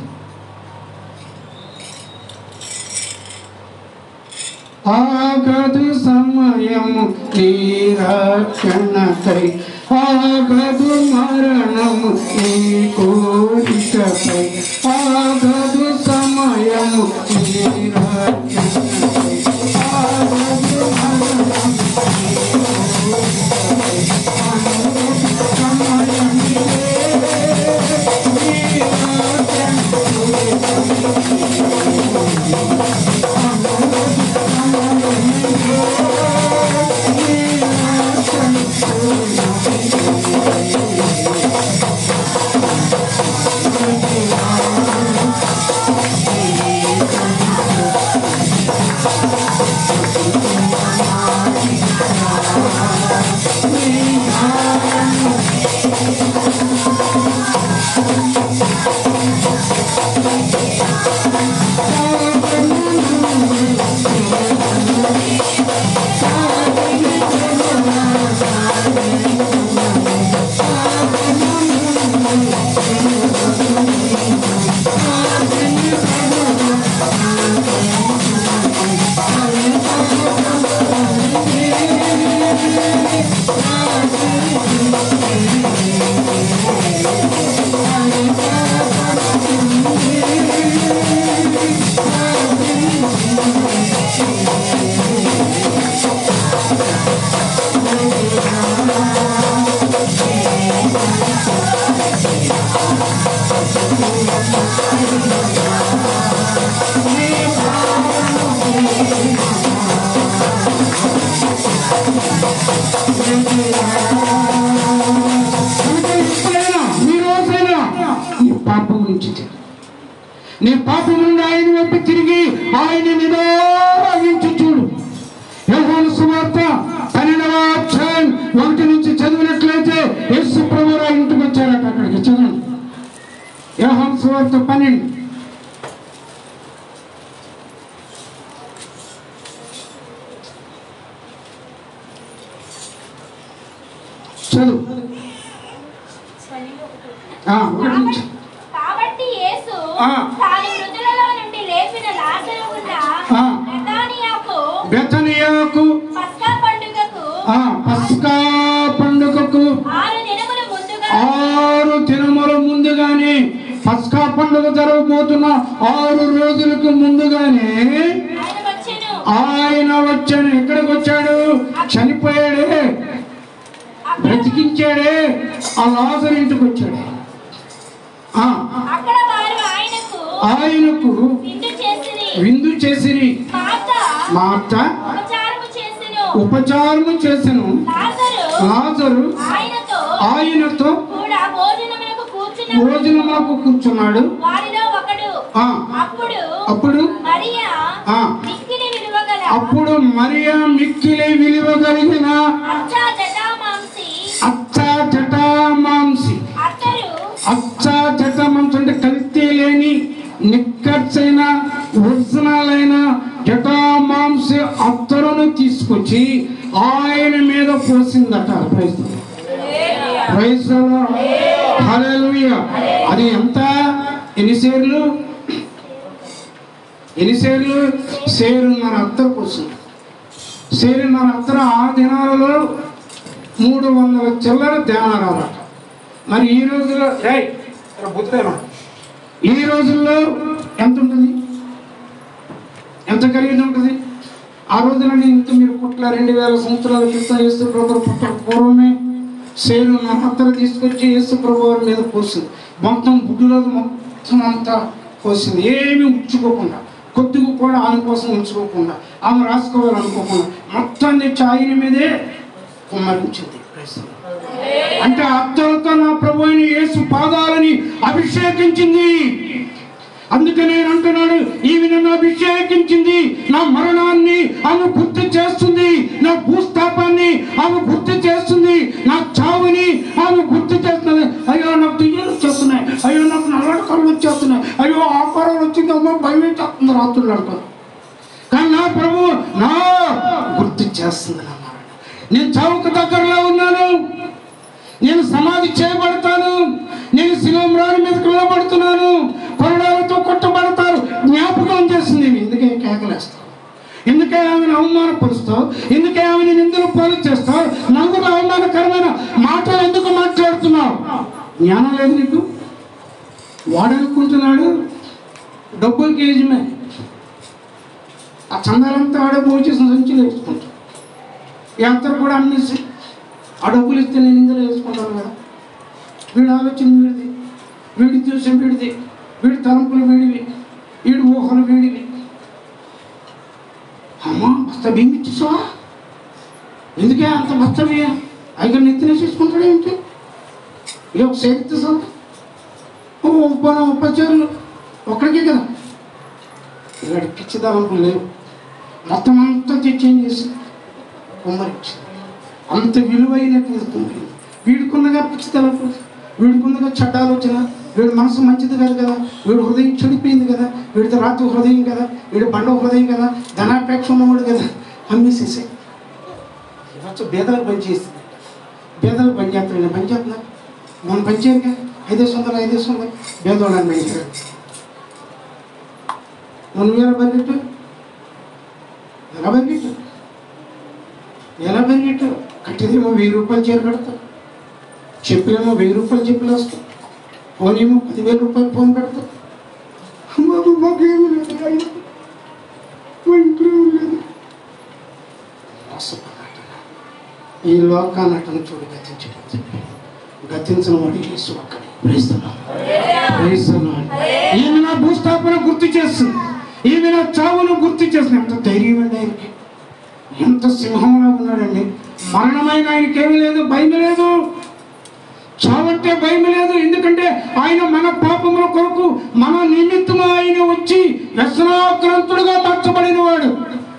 ఆగదు సమయము నీరక్షణకై ఆగదు మరణము నీ కోరికపై ఆగదు సమయము నీరక్షణకై ఆగదు మరణము ఎప్పుడైనా, ఈ రోజైనా నీ పాపం నుంచి తిరుగు. నీ పాపం నుండి ఆయన వైపు తిరిగి ఆయన నిరోధించి చూడు యోహాను సువార్త పన్నెండవ అధ్యాయం ఒకటి నుంచి చదివినట్లయితే యేసు ప్రభు ఇంటికి వచ్చారట అక్కడికి చదవండి యోహాను సువార్త పన్నెండు చదువు ఆ, ఒకటి నుంచి. కాబట్టి యేసు ఆ. తాను మృతులలో నుండి లేపిన లాజరు ఉన్న ఆ. బెతానియాకు బెతనియాకు పస్కా పండుగకు ఆ పస్కా పండుగకు ఆరు దినముల ముందుగా ఆరు దినముల ముందుగానే పస్కా పండుగ జరగబోతున్న ఆరు రోజులకు ముందుగానే ఆయన వచ్చెను ఆయన వచ్చాడు ఎక్కడికి వచ్చాడు చనిపోయాడే బ్రతికించాడే ఆ లాజర్ ఇంటికి వచ్చాడు ఆ, అక్కడ వారు ఆయనకు ఆయనకు విందు చేసిరి విందు చేసిరి మాత మాట ఉపచారము చేసెను ఉపచారము చేసెను లాజరు లాజరు ఆయనతో ఆయనతో కూడా భోజనమునకు కూర్చున్న భోజనములకు కూర్చున్నాడు వారిలో ఒకడు ఆ అప్పుడు అప్పుడు మరియా ఆ. మిక్కిలి విలువగల అప్పుడు మరియా మిక్కిలి విలువ కలిగిన అచ్చా జటామాంసి అచ్చా జటామాంసి అత్తరు అచ్చా జటామాంసి అంటే కల్తీ లేని నిక్కర్సైన ఒరిజినల్ జటామాంసి అత్తరును తీసుకొచ్చి ఆయన మీద పోసిందట ప్రైజ్ ప్రైజ్ హల్లెలూయా అది ఎంత ఎన్ని సేర్లు ఎన్ని సేర్లు సేరున్నర అత్తరు పోసింది సేరున్నర అత్తరు ఆ దినాలలో మూడు వందల చిల్లర ధ్యానారాలట మరి ఈ రోజుల్లో ఏయ్, ఇక్కడ బుద్ధేనా? ఈ రోజుల్లో ఎంత ఉంటుంది ఎంత ఖరీదు ఉంటుంది ఆ రోజున ఇంత మీరు పుట్ల రెండు వేల సంవత్సరాల క్రితం యేసు ప్రభు పుట్ట పూర్వమే సేలు నమ్మత్తర తీసుకొచ్చి యేసు ప్రభు వారి మీద పోసింది మొత్తం బుడ్డులో మొత్తం అంతా పోసింది ఏమీ ఉంచుకోకుండా కొద్దిగా కూడా ఆమె కోసం ఉంచుకోకుండా ఆమె రాసుకోవాలనుకోకుండా మొత్తాన్ని తెచ్చి ఆయన మీదే కుమ్మరించింది Praise the Lord. అంటే అత్తలతో నా ప్రభు అయిన యేసు పాదాలని అభిషేకించింది అందుకే నేను అంటున్నాడు ఈమె నన్ను అభిషేకించింది నా మరణాన్ని ఆమె గుర్తు చేస్తుంది నా భూస్థాపాన్ని ఆమె గుర్తు చేస్తుంది నా చావుని ఆమె గుర్తు చేస్తుంది అయ్యో నాకు దియ్యలు వచ్చేస్తున్నాయి అయ్యో నాకు నల్లటి కళ్ళు వచ్చేస్తున్నాయి అయ్యో ఆకారాలు వచ్చింది అమ్మో భయం చేస్తుంది రాత్రులు అంటారు కానీ నా ప్రభు నా గుర్తు చేస్తుంది నా మరణం నేను చావుకు దగ్గరలో ఉన్నాను నేను సమాధి చేయబడతాను నేను శివం రాని మీదకి నిలబడుతున్నాను కొరడాలతో కొట్టబడతారు జ్ఞాపకం చేస్తుంది నేను ఎందుకే కేకలేస్తావు ఎందుకే ఆమెను అవమానపరుస్తావు ఎందుకే ఆమెను నిందలు పాలు చేస్తావు నాకు అవమానకరమైన మాటలు ఎందుకు మాట్లాడుతున్నావు జ్ఞానం లేదు నీకు వాడనుకుంటున్నాడు డబ్బులు కేజీమే ఆ చందాలంతా ఆడే పోచేసిన సంచులు వేసుకుంటాడు ఈ అంతా కూడా అమ్మేసి ఆ డబ్బులు ఇస్తే నేను ఇందులో వేసుకుంటాను కదా వీడి ఆలోచన వీడిది వీడి దృశ్యం వీడిది వీడి తలంపులు వీడివి వీడి ఊహలు వీడివి అమ్మా బస్తా బియ్యం ఇచ్చేసావా ఎందుకే అంత బస్తా బియ్యం ఐదు నెత్తిన చేసుకుంటాడు ఏంటి ఇది ఒక సేరితే సార్ ఓ ఉప్పన ఉప్పచారులు ఒక్కడికే కదా ఇక్కడ పిచ్చి తలంపులు లేవు మొత్తం అంతా తెచ్చి ఏం చేసి కుమ్మరించింది అంత విలువైనటువంటి కుమ్మరి వీడికున్నగా పిచ్చి తలంపు వీడికున్నగా చెడ్డ ఆలోచన వీడి మనసు మంచిది కాదు కదా వీడి హృదయం చెడిపోయింది కదా వీడితో రాత్రి హృదయం కదా వీడి బండ హృదయం కదా ధనాపేక్ష ఉన్నవాడు కదా అమ్మేసేసే వచ్చి బేదలకు పనిచేస్తుంది బేదలకు పనిచేస్తాడు నేను పనిచేస్తున్నా మనం పనిచేయరుగా ఐదేసి వందలు ఐదేసి వందలు బేదోడని పెంచాడు మనం ఎలా పరిగెట్టు ఎలా పరిగెట్టు ఎలా పరిగెట్టు కట్టేదేమో వెయ్యి రూపాయలు చీర కడతాం చెప్పులేమో వెయ్యి రూపాయలు చెప్పులు వస్తాం ఫోన్ ఏమో పదివేల రూపాయలు ఫోన్ పెడతాం మాకు మాకేమీ లేదు అయ్యా. మా ఇంట్లో ఏమీ లేదు మోసపోయినట్టున్నా. ఈ లోకానటను చూడు గతించడం గతించిన వాడు యేసు ఒక్కడే ప్రేస్తున్నాను ప్రేస్తున్నాను ఈమె నా భూస్థాపన గుర్తు చేస్తుంది ఈమె నా చావును గుర్తు చేస్తుంది ఎంత ధైర్యం అండి ఆయనకి ఎంత సింహంలా ఉన్నాడండి మరణమైన ఆయనకి ఏమీ లేదు భయం లేదు చావంటే భయం లేదు ఎందుకంటే ఆయన మన పాపముల కొరకు మన నిమిత్తము ఆయన వచ్చి వ్యసనాక్రాంతుడుగా మార్చబడిన వాడు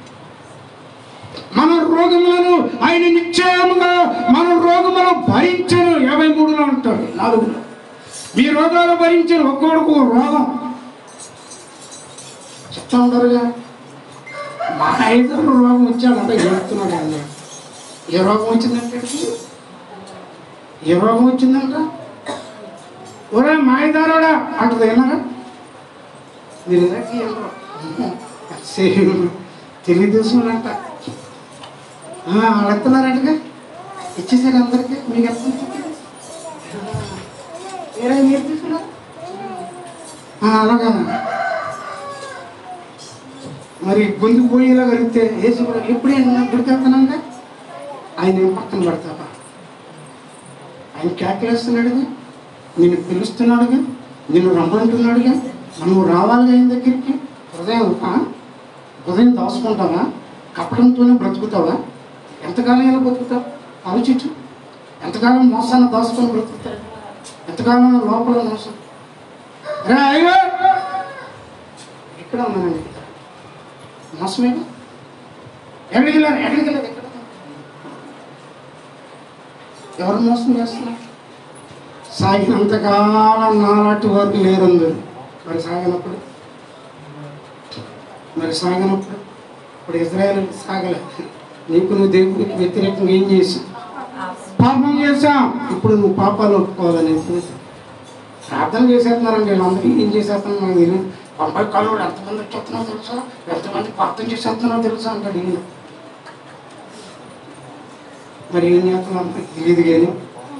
మన రోగములను ఆయన నిశ్చయముగా మన రోగములను భరించను యాభై మూడులో ఉంటాడు నాలుగులో మీ రోగాలు భరించను ఒక్కొక్కడికి ఒక రోగం చెప్తా ఉంటారుగా మా ఐదు రోగం వచ్చాడు అంటే చెప్తున్నాడు అండి ఏ రోగం వచ్చిందంటే ఏ రోగం వచ్చిందంట ఒరే మాయదారోడా అంటది విన్నారా మీరు ఇలాంటి ఏంటో? సేమ్ తెలుగుదేశం అంట వాళ్ళు ఎత్తున్నారంటగా ఇచ్చేసారు అందరికీ మీకు ఎంత వేరే మీరు తీసుకున్నారు ఆ, అలాగా మరి గొంతుకు పోయేలా కలిగితే ఏసు కూడా ఎప్పుడే గుడికెళ్తానంటే ఆయన ఏం పక్కన పడతావా ఆయన కేకలేస్తున్నాడుగా నిన్ను పిలుస్తున్నాడుగా నిన్ను రమ్మంటున్నాడుగా నువ్వు రావాలిగా ఆయన దగ్గరికి హృదయం ఆ? హృదయం దాచుకుంటావా కప్పడంతోనే బ్రతుకుతావా ఎంతకాలం ఇలా బ్రతుకుతావు ఆలోచించు ఎంతకాలం మోసాన్ని దాచుకొని బ్రతుకుతావు ఎంతకాలం లోపల మోసం రా అయ్యో ఇక్కడ ఉన్నానండి మోసమేగా ఎక్కడికి వెళ్ళారు ఎక్కడికి వెళ్ళారు ఎక్కడ ఎవరు మోసం చేస్తున్నారు సాగినంతకాలం నాలాంటి వారికి లేరందరు మరి సాగినప్పుడు మరి సాగినప్పుడు ఇప్పుడు ఇజ్రాయల్ సాగలే నీకు నువ్వు దేవుడికి వ్యతిరేకంగా ఏం చేసి పాపం చేశాం ఇప్పుడు నువ్వు పాపాలు ఒప్పుకోవాలని ప్రార్థన చేసేస్తున్నారండి వీళ్ళందరూ ఏం చేసేస్తున్నాం నాకు తెలియదు తొంభై కాళ్ళు ఎంతమంది వచ్చేస్తున్నారో తెలుసా ఎంతమంది ప్రార్థన చేసేస్తున్నారో తెలుసా అంటాడు ఈయన మరి ఏం చేస్తున్నాం తెలియదు కానీ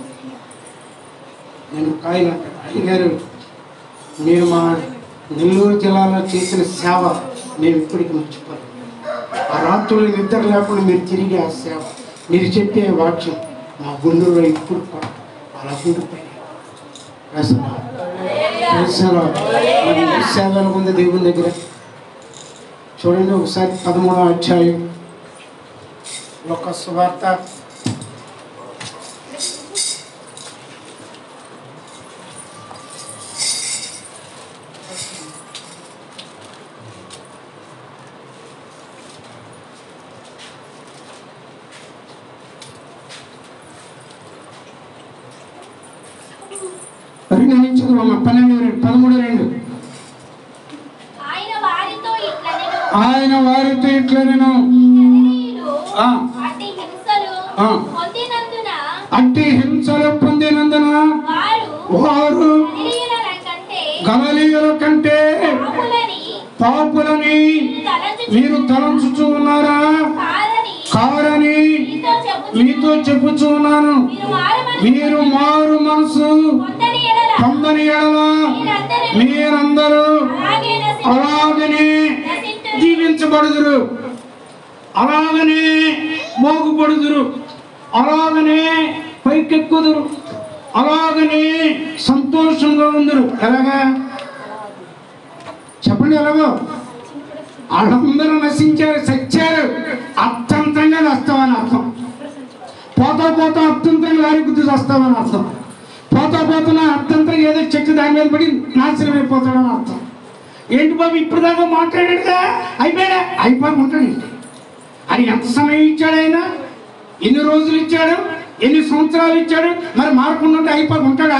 నేను కాయలు అంటాడు అయ్యగారు మీరు మా నెల్లూరు జిల్లాలో చేసిన సేవ మేము ఇప్పటికి మర్చిపోలేదు ఆ రాత్రులు నిద్ర లేకుండా మీరు తిరిగి ఆ సేవ మీరు చెప్పే వాక్యం మా గుండెల్లో ఇప్పుడు కూడా అలా ఉండిపోయాయి ప్రసన్న. ప్రసన్న. మరి ఏ సేవ ఉంది దేవుని దగ్గర చూడండి ఒకసారి పదమూడవ అధ్యాయం ఒక సువార్త పరిగణించుకున్నాం పన్నెండు రెండు పదమూడు రెండు ఆయన వారితో ఇట్లా నేను ఆయన వారితో ఇట్లా నేను గలిలీయులు ఆ. అట్టి హింసలు ఆ. పొందినందున అట్టి హింసలు పొందినందున వారు వారు గలిలీయుల కంటే గమలీయుల కంటే పాపులని పాపులని తలంచు మీరు తలంచుచూ ఉన్నారా కాదని కారని మీతో చెప్పుచు మీతో చెప్పుచూ ఉన్నాను మీరు మారు మనసు మీరు మారు మనసు పొందని ఎడల పొందని ఎడల మీరందరూ మీరందరూ అలాగే నశించు- అలాగనే నశించు- దీవించబడుదురు అలాగనే మోగుపడుదురు అలాగనే పైకెక్కుదురు అలాగనే సంతోషంగా ఉందరు ఎలాగా చెప్పండి ఎలాగో వాళ్ళందరూ నశించారు చచ్చారు అత్యంతంగా నష్టమని అర్థం పోతా పోతా అత్యంతంగా లారీ గుద్దు వస్తామని అర్థం పోతా పోతున్నా అత్యంతంగా ఏదో చెట్టు దాని మీద పడి నాశనం అయిపోతాడని అర్థం ఏంటి బాబు ఇప్పుడు దాకా మాట్లాడాడుగా అయిపోయాడా అయిపోయి ఉంటాడు అది ఎంత సమయం ఇచ్చాడు ఆయన ఎన్ని రోజులు ఇచ్చాడు ఎన్ని సంవత్సరాలు ఇచ్చాడు మరి మారకుండా ఉంటే అయిపోయి ఉంటాడా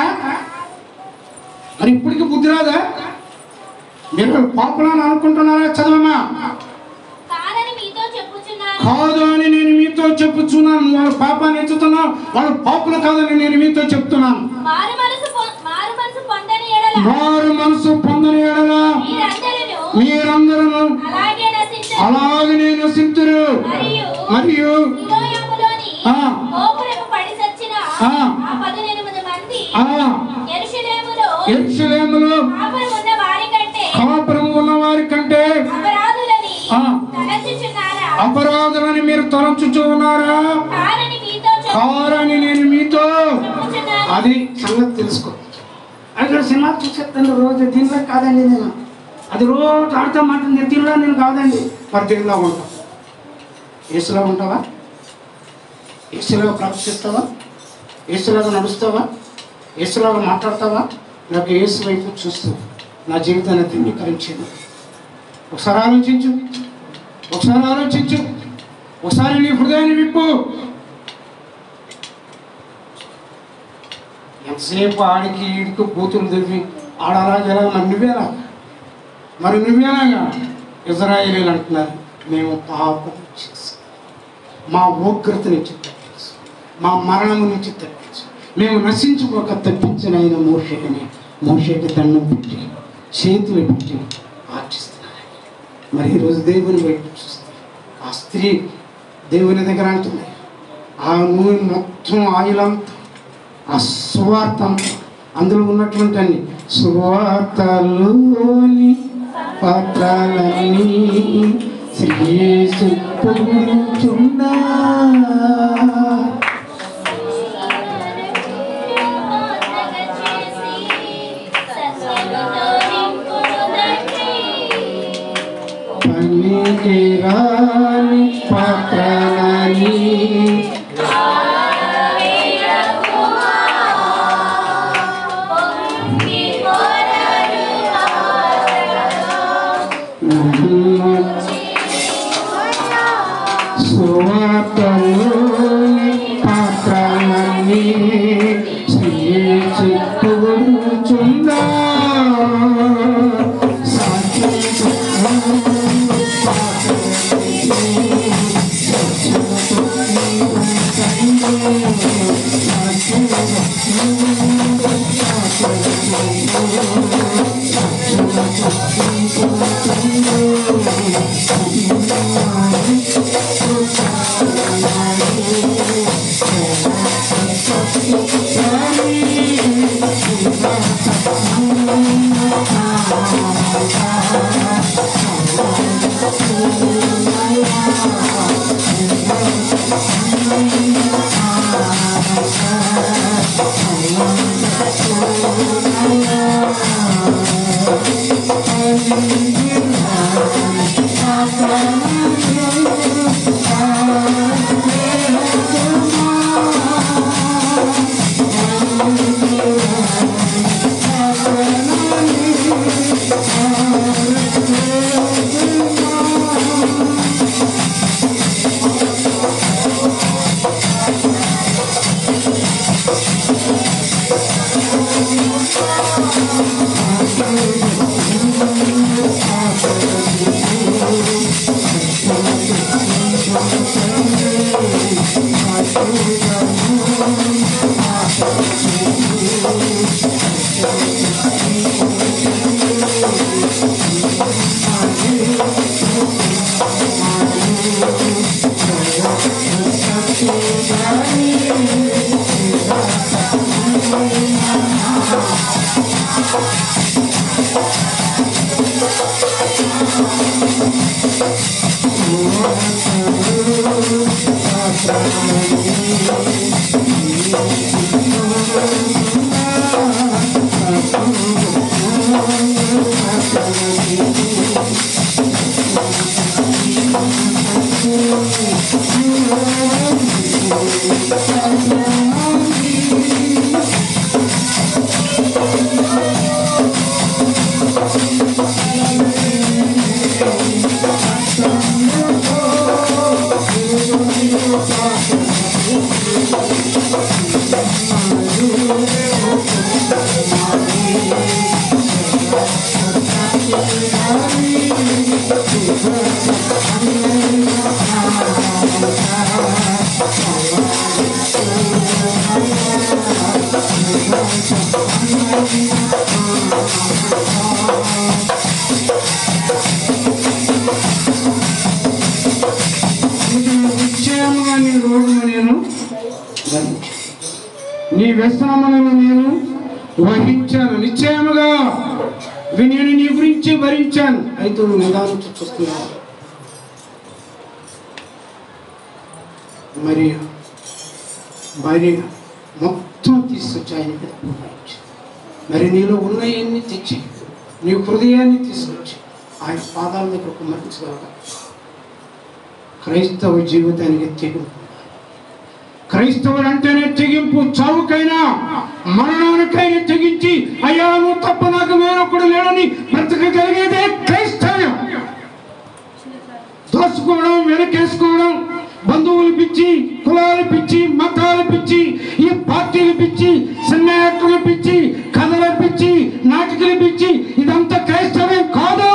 మరి ఇప్పటికి బుద్ధి రాదా మీరు పాపులని అనుకుంటున్నారా చదవమా కాదని మీతో చెప్పుచున్నాను కాదు అని నేను మీతో చెప్పుచున్నాను వాళ్ళ పాపాన్ని ఎత్తుతున్నాను వాళ్ళ పాపులు కాదని నేను మీతో చెప్తున్నాను మారు మనసు పొ- మారు మనసు పొందని ఎడల వారు మనసు పొందని ఎడల మీరందరూ మీరందరూ అలాగే నశించు అలాగనే నశింతురు మరియు మరియు హిలోయములోని ఆ. గోపురము పడి చచ్చిన ఆ. ఆ పదునెనిమిది మంది ఆ యెరూషలేములో ఎరుసలేములో కాపురం ఉన్న వారి కంటే కాపురం ఉన్న వారి కంటే అపరాధులని ఆ. తలచుచున్నారా అపరాధులని మీరు తలంచుచూ ఉన్నారా కారని మీతో కారని నేను మీతో చెప్పుచున్నాను అది సంగతి తెలుసుకో అక్కడ సినిమా చూసేస్తాను రోజు దీనిలో కాదండి నేను అది రోజు ఆడుతూ మాట్లాడి దీనిలో నేను కాదండి మరి దీనిలో ఉంటావు ఏసులో ఉంటావా ఏసులో ప్రవర్తిస్తావా ఏసులాగా నడుస్తావా ఏసులాగా మాట్లాడతావా నాకు ఏసు వైపు చూస్తూ నా జీవితాన్ని ధృవీకరించింది ఒకసారి ఆలోచించు ఒకసారి ఆలోచించు ఒకసారి నీ హృదయాన్ని విప్పు ఎంతసేపు ఆడికి ఈడికి బూతులు దివ్వి ఆడలాగా ఎలా మరి నువ్వేలా మరి నువ్వేలాగా ఇజ్రాయేలీలు అంటున్నారు మేము పాపం చేసాం మా ఉగ్రత నుంచి తప్పించు మా మరణము నుంచి తప్పించు మేము నశించుకోక తప్పించిన ఆయన మోషేకని మోషేకి దండం పెట్టి చేతులు పెట్టి ఆర్చిస్తున్నారు మరి ఈరోజు దేవుని బయట చూస్తే ఆ స్త్రీ దేవుని దగ్గర అంటుంది ఆ నూనె మొత్తం ఆయిల్ అంతా ఆ సువార్త అంతా, అందులో ఉన్నటువంటి అన్ని సువార్తలోని పాత్రలన్నీ శ్రీయేసు పొగుడుచున్నా పనికి రాని పాత్రలని సువార్తలోని పాత్రలన్నీ శ్రీయేసు పొగుడుచున్నా నిశ్చయముగా నీ రోగును నేను భరించాను. నీ వ్యసనములను నేను వహించాను నిశ్చయముగా ఇవి నేను నీ గురించి భరించాను అయితే నువ్వు నిదానం చూస్తున్నావు మరి భార్య మొత్తం తీసుకొచ్చి ఆయన మీద కుమ్మరించు. మరి నీలో ఉన్నవన్నీ తెచ్చి నీ హృదయాన్ని తీసుకొచ్చి ఆయన పాదాల దగ్గర కుమ్మరించగలగా క్రైస్తవ జీవితానికి తెగింపు క్రైస్తవుడు అంటేనే తెగింపు చావుకైనా మరణానికైనా తెగించి అయ్యా నువ్వు తప్ప నాకు వేరొకడు లేడని బ్రతకగలిగేదే క్రైస్తవ్యం దోసుకోవడం వెనకేసుకోవడం బంధువులు పిచ్చి కులాలు పిచ్చి మతాలు పిచ్చి ఈ పార్టీలు పిచ్చి సినిమా యాక్టర్లు పిచ్చి కథల పిచ్చి నాటకాలు పిచ్చి ఇదంతా క్రైస్తవ్యం కాదు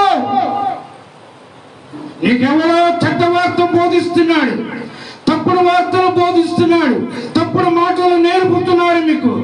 నీకెవరో చెడ్డ వార్త బోధిస్తున్నాడు తప్పుడు వార్తలు బోధిస్తున్నాడు తప్పుడు మాటలు నేర్పుతున్నాడు మీకు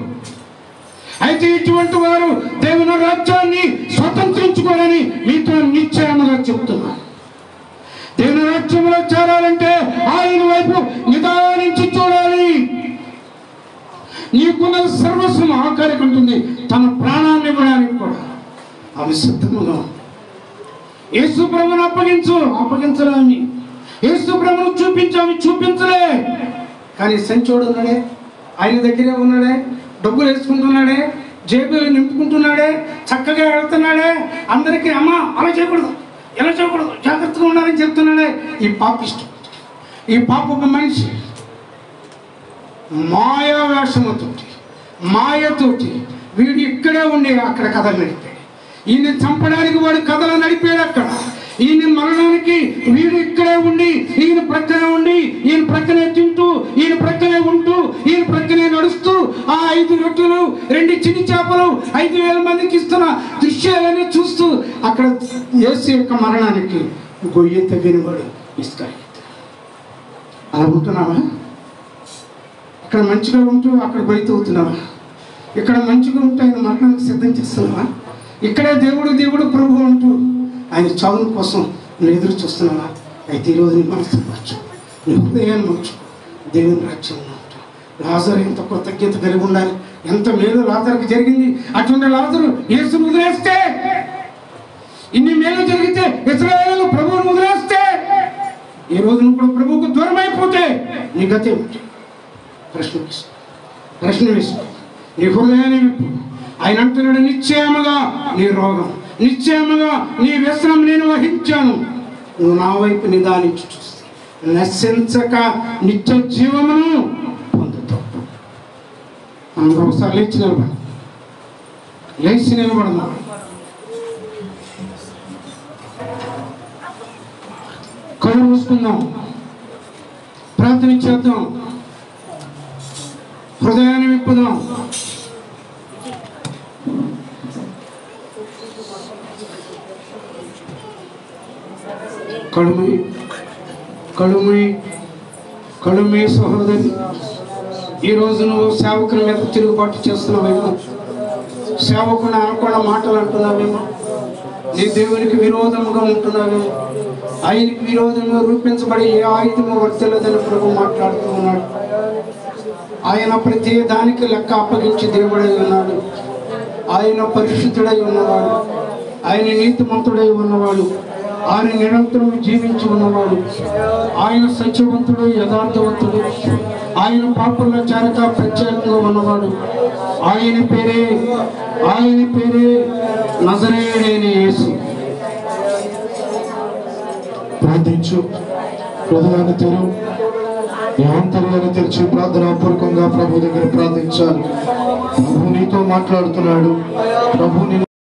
రాజ్యాన్ని స్వతంత్రించుకోవాలని మీతో నిశ్చయముగా చెప్తున్నాను దేవుని రాజ్యంలో చేరాలంటే ఆయన వైపు నిదానించి చూడాలి నీకున్న సర్వస్వం ఆఖరికి ఉంటుంది తన ప్రాణాన్ని ఇవ్వడానికి కూడా ఆమె సిద్ధముగా ఉంది. యేసు ప్రభుని అప్పగించు అప్పగించలేమి యేసు ప్రభును చూపించు ఆమె చూపించలే కానీ సంచోడు ఉన్నాడే ఆయన దగ్గరే ఉన్నాడే డబ్బులు వేసుకుంటున్నాడే జేబులు నింపుకుంటున్నాడే చక్కగా వెళ్తున్నాడే అందరికీ అమ్మ అలా చేయకూడదు ఎలా చేయకూడదు జాగ్రత్తగా ఉండాలని చెప్తున్నాడే ఈ పాపిష్టం ఈ పాపపు మనిషి మాయా వేషముతోటి మాయతోటి వీడు ఇక్కడే ఉండి అక్కడ కథలు నడిపాడు ఈయన చంపడానికి వాడు కథలు నడిపాడు అక్కడ ఈయన మరణానికి వీడు ఇక్కడే ఉండి ఈయన ప్రక్కనే ఉండి ఈయన ప్రక్కనే తింటూ ఈయన ప్రక్కనే ఉంటూ ఈయన ప్రక్కనే నడుస్తూ ఆ ఐదు రొట్టెలు రెండు చిన్ని చేపలు ఐదు వేల మందికి ఇస్తున్న దృశ్యాలని చూస్తూ అక్కడ యేసు యొక్క మరణానికి గొయ్యి తగ్గిన వాడు ఇస్తాడు అలా ఉంటున్నావా ఇక్కడ మంచిగా ఉంటూ అక్కడ బయట అవుతున్నావా ఇక్కడ మంచిగా ఉంటూ ఆయన మరణానికి సిద్ధం చేస్తున్నావా ఇక్కడే దేవుడు దేవుడు ప్రభు అంటూ ఆయన చావు కోసం నువ్వు ఎదురు చూస్తున్నావా అయితే ఈరోజు నీ మనసు మార్చు నీ హృదయాన్ని మార్చు దేవుని రాజ్యంలో ఉంటావు లాజరు ఎంత కృతజ్ఞత కలిగి ఉండాలి ఎంత మేలు లాజరుకి జరిగింది అటువంటి లాజరు యేసును వదిలేస్తే ఇన్ని మేలు జరిగితే ఇస్రాయేలు ప్రభువును వదిలేస్తే ఈ రోజు నువ్వు కూడా ప్రభువుకు దూరం అయిపోతే నీ గతి ఏమిటి ప్రశ్న వేసుకో ప్రశ్న వేసుకో నీ హృదయాన్ని విప్పు ఆయన అంటున్నాడు నిశ్చయముగా నీ రోగం నిశ్చయముగా నీ వ్యసనం నేను వహించాను నువ్వు నా వైపు నిదానించి చూస్తే నశించక నిత్య జీవమును పొందుతావు అందరూ ఒకసారి లేచి నిలబడి లేచి నిలబడమా కళ్ళు మూసుకుందాం ప్రార్థన చేద్దాం హృదయాన్ని విప్పుదాం కడుమి కడుమి కడుమి సహోదరి ఈరోజు నువ్వు సేవకుల మీద తిరుగుబాటు చేస్తున్నావేమో సేవకుని అనకుండా మాటలు అంటున్నావేమో నీ దేవునికి విరోధముగా ఉంటున్నావేమో ఆయనకి విరోధంగా రూపించబడి ఏ ఆయుధము వర్తలేదని ప్రభు మాట్లాడుతూ ఉన్నాడు ఆయన ప్రతి దానికి లెక్క అప్పగించి దేవుడై ఉన్నాడు ఆయన పరిశుద్ధుడై ఉన్నవాడు ఆయన నీతిమంతుడై ఉన్నవాడు ఆయన నిరంతరం జీవించి ఉన్నవాడు ఆయన సత్యవంతుడు యథార్థవంతుడు ఆయన పాపుల్లో చేరక ప్రత్యేకంగా ఉన్నవాడు ఆయన పేరే ఆయన పేరే నజరేయుడైన యేసు ప్రార్థించు హృదయాన్ని తెరు నీ ఆంతర్యాన్ని తెరిచి ప్రార్థనాపూర్వకంగా ప్రభు దగ్గర ప్రార్థించాలి ప్రభు నీతో మాట్లాడుతున్నాడు ప్రభు నిన్ను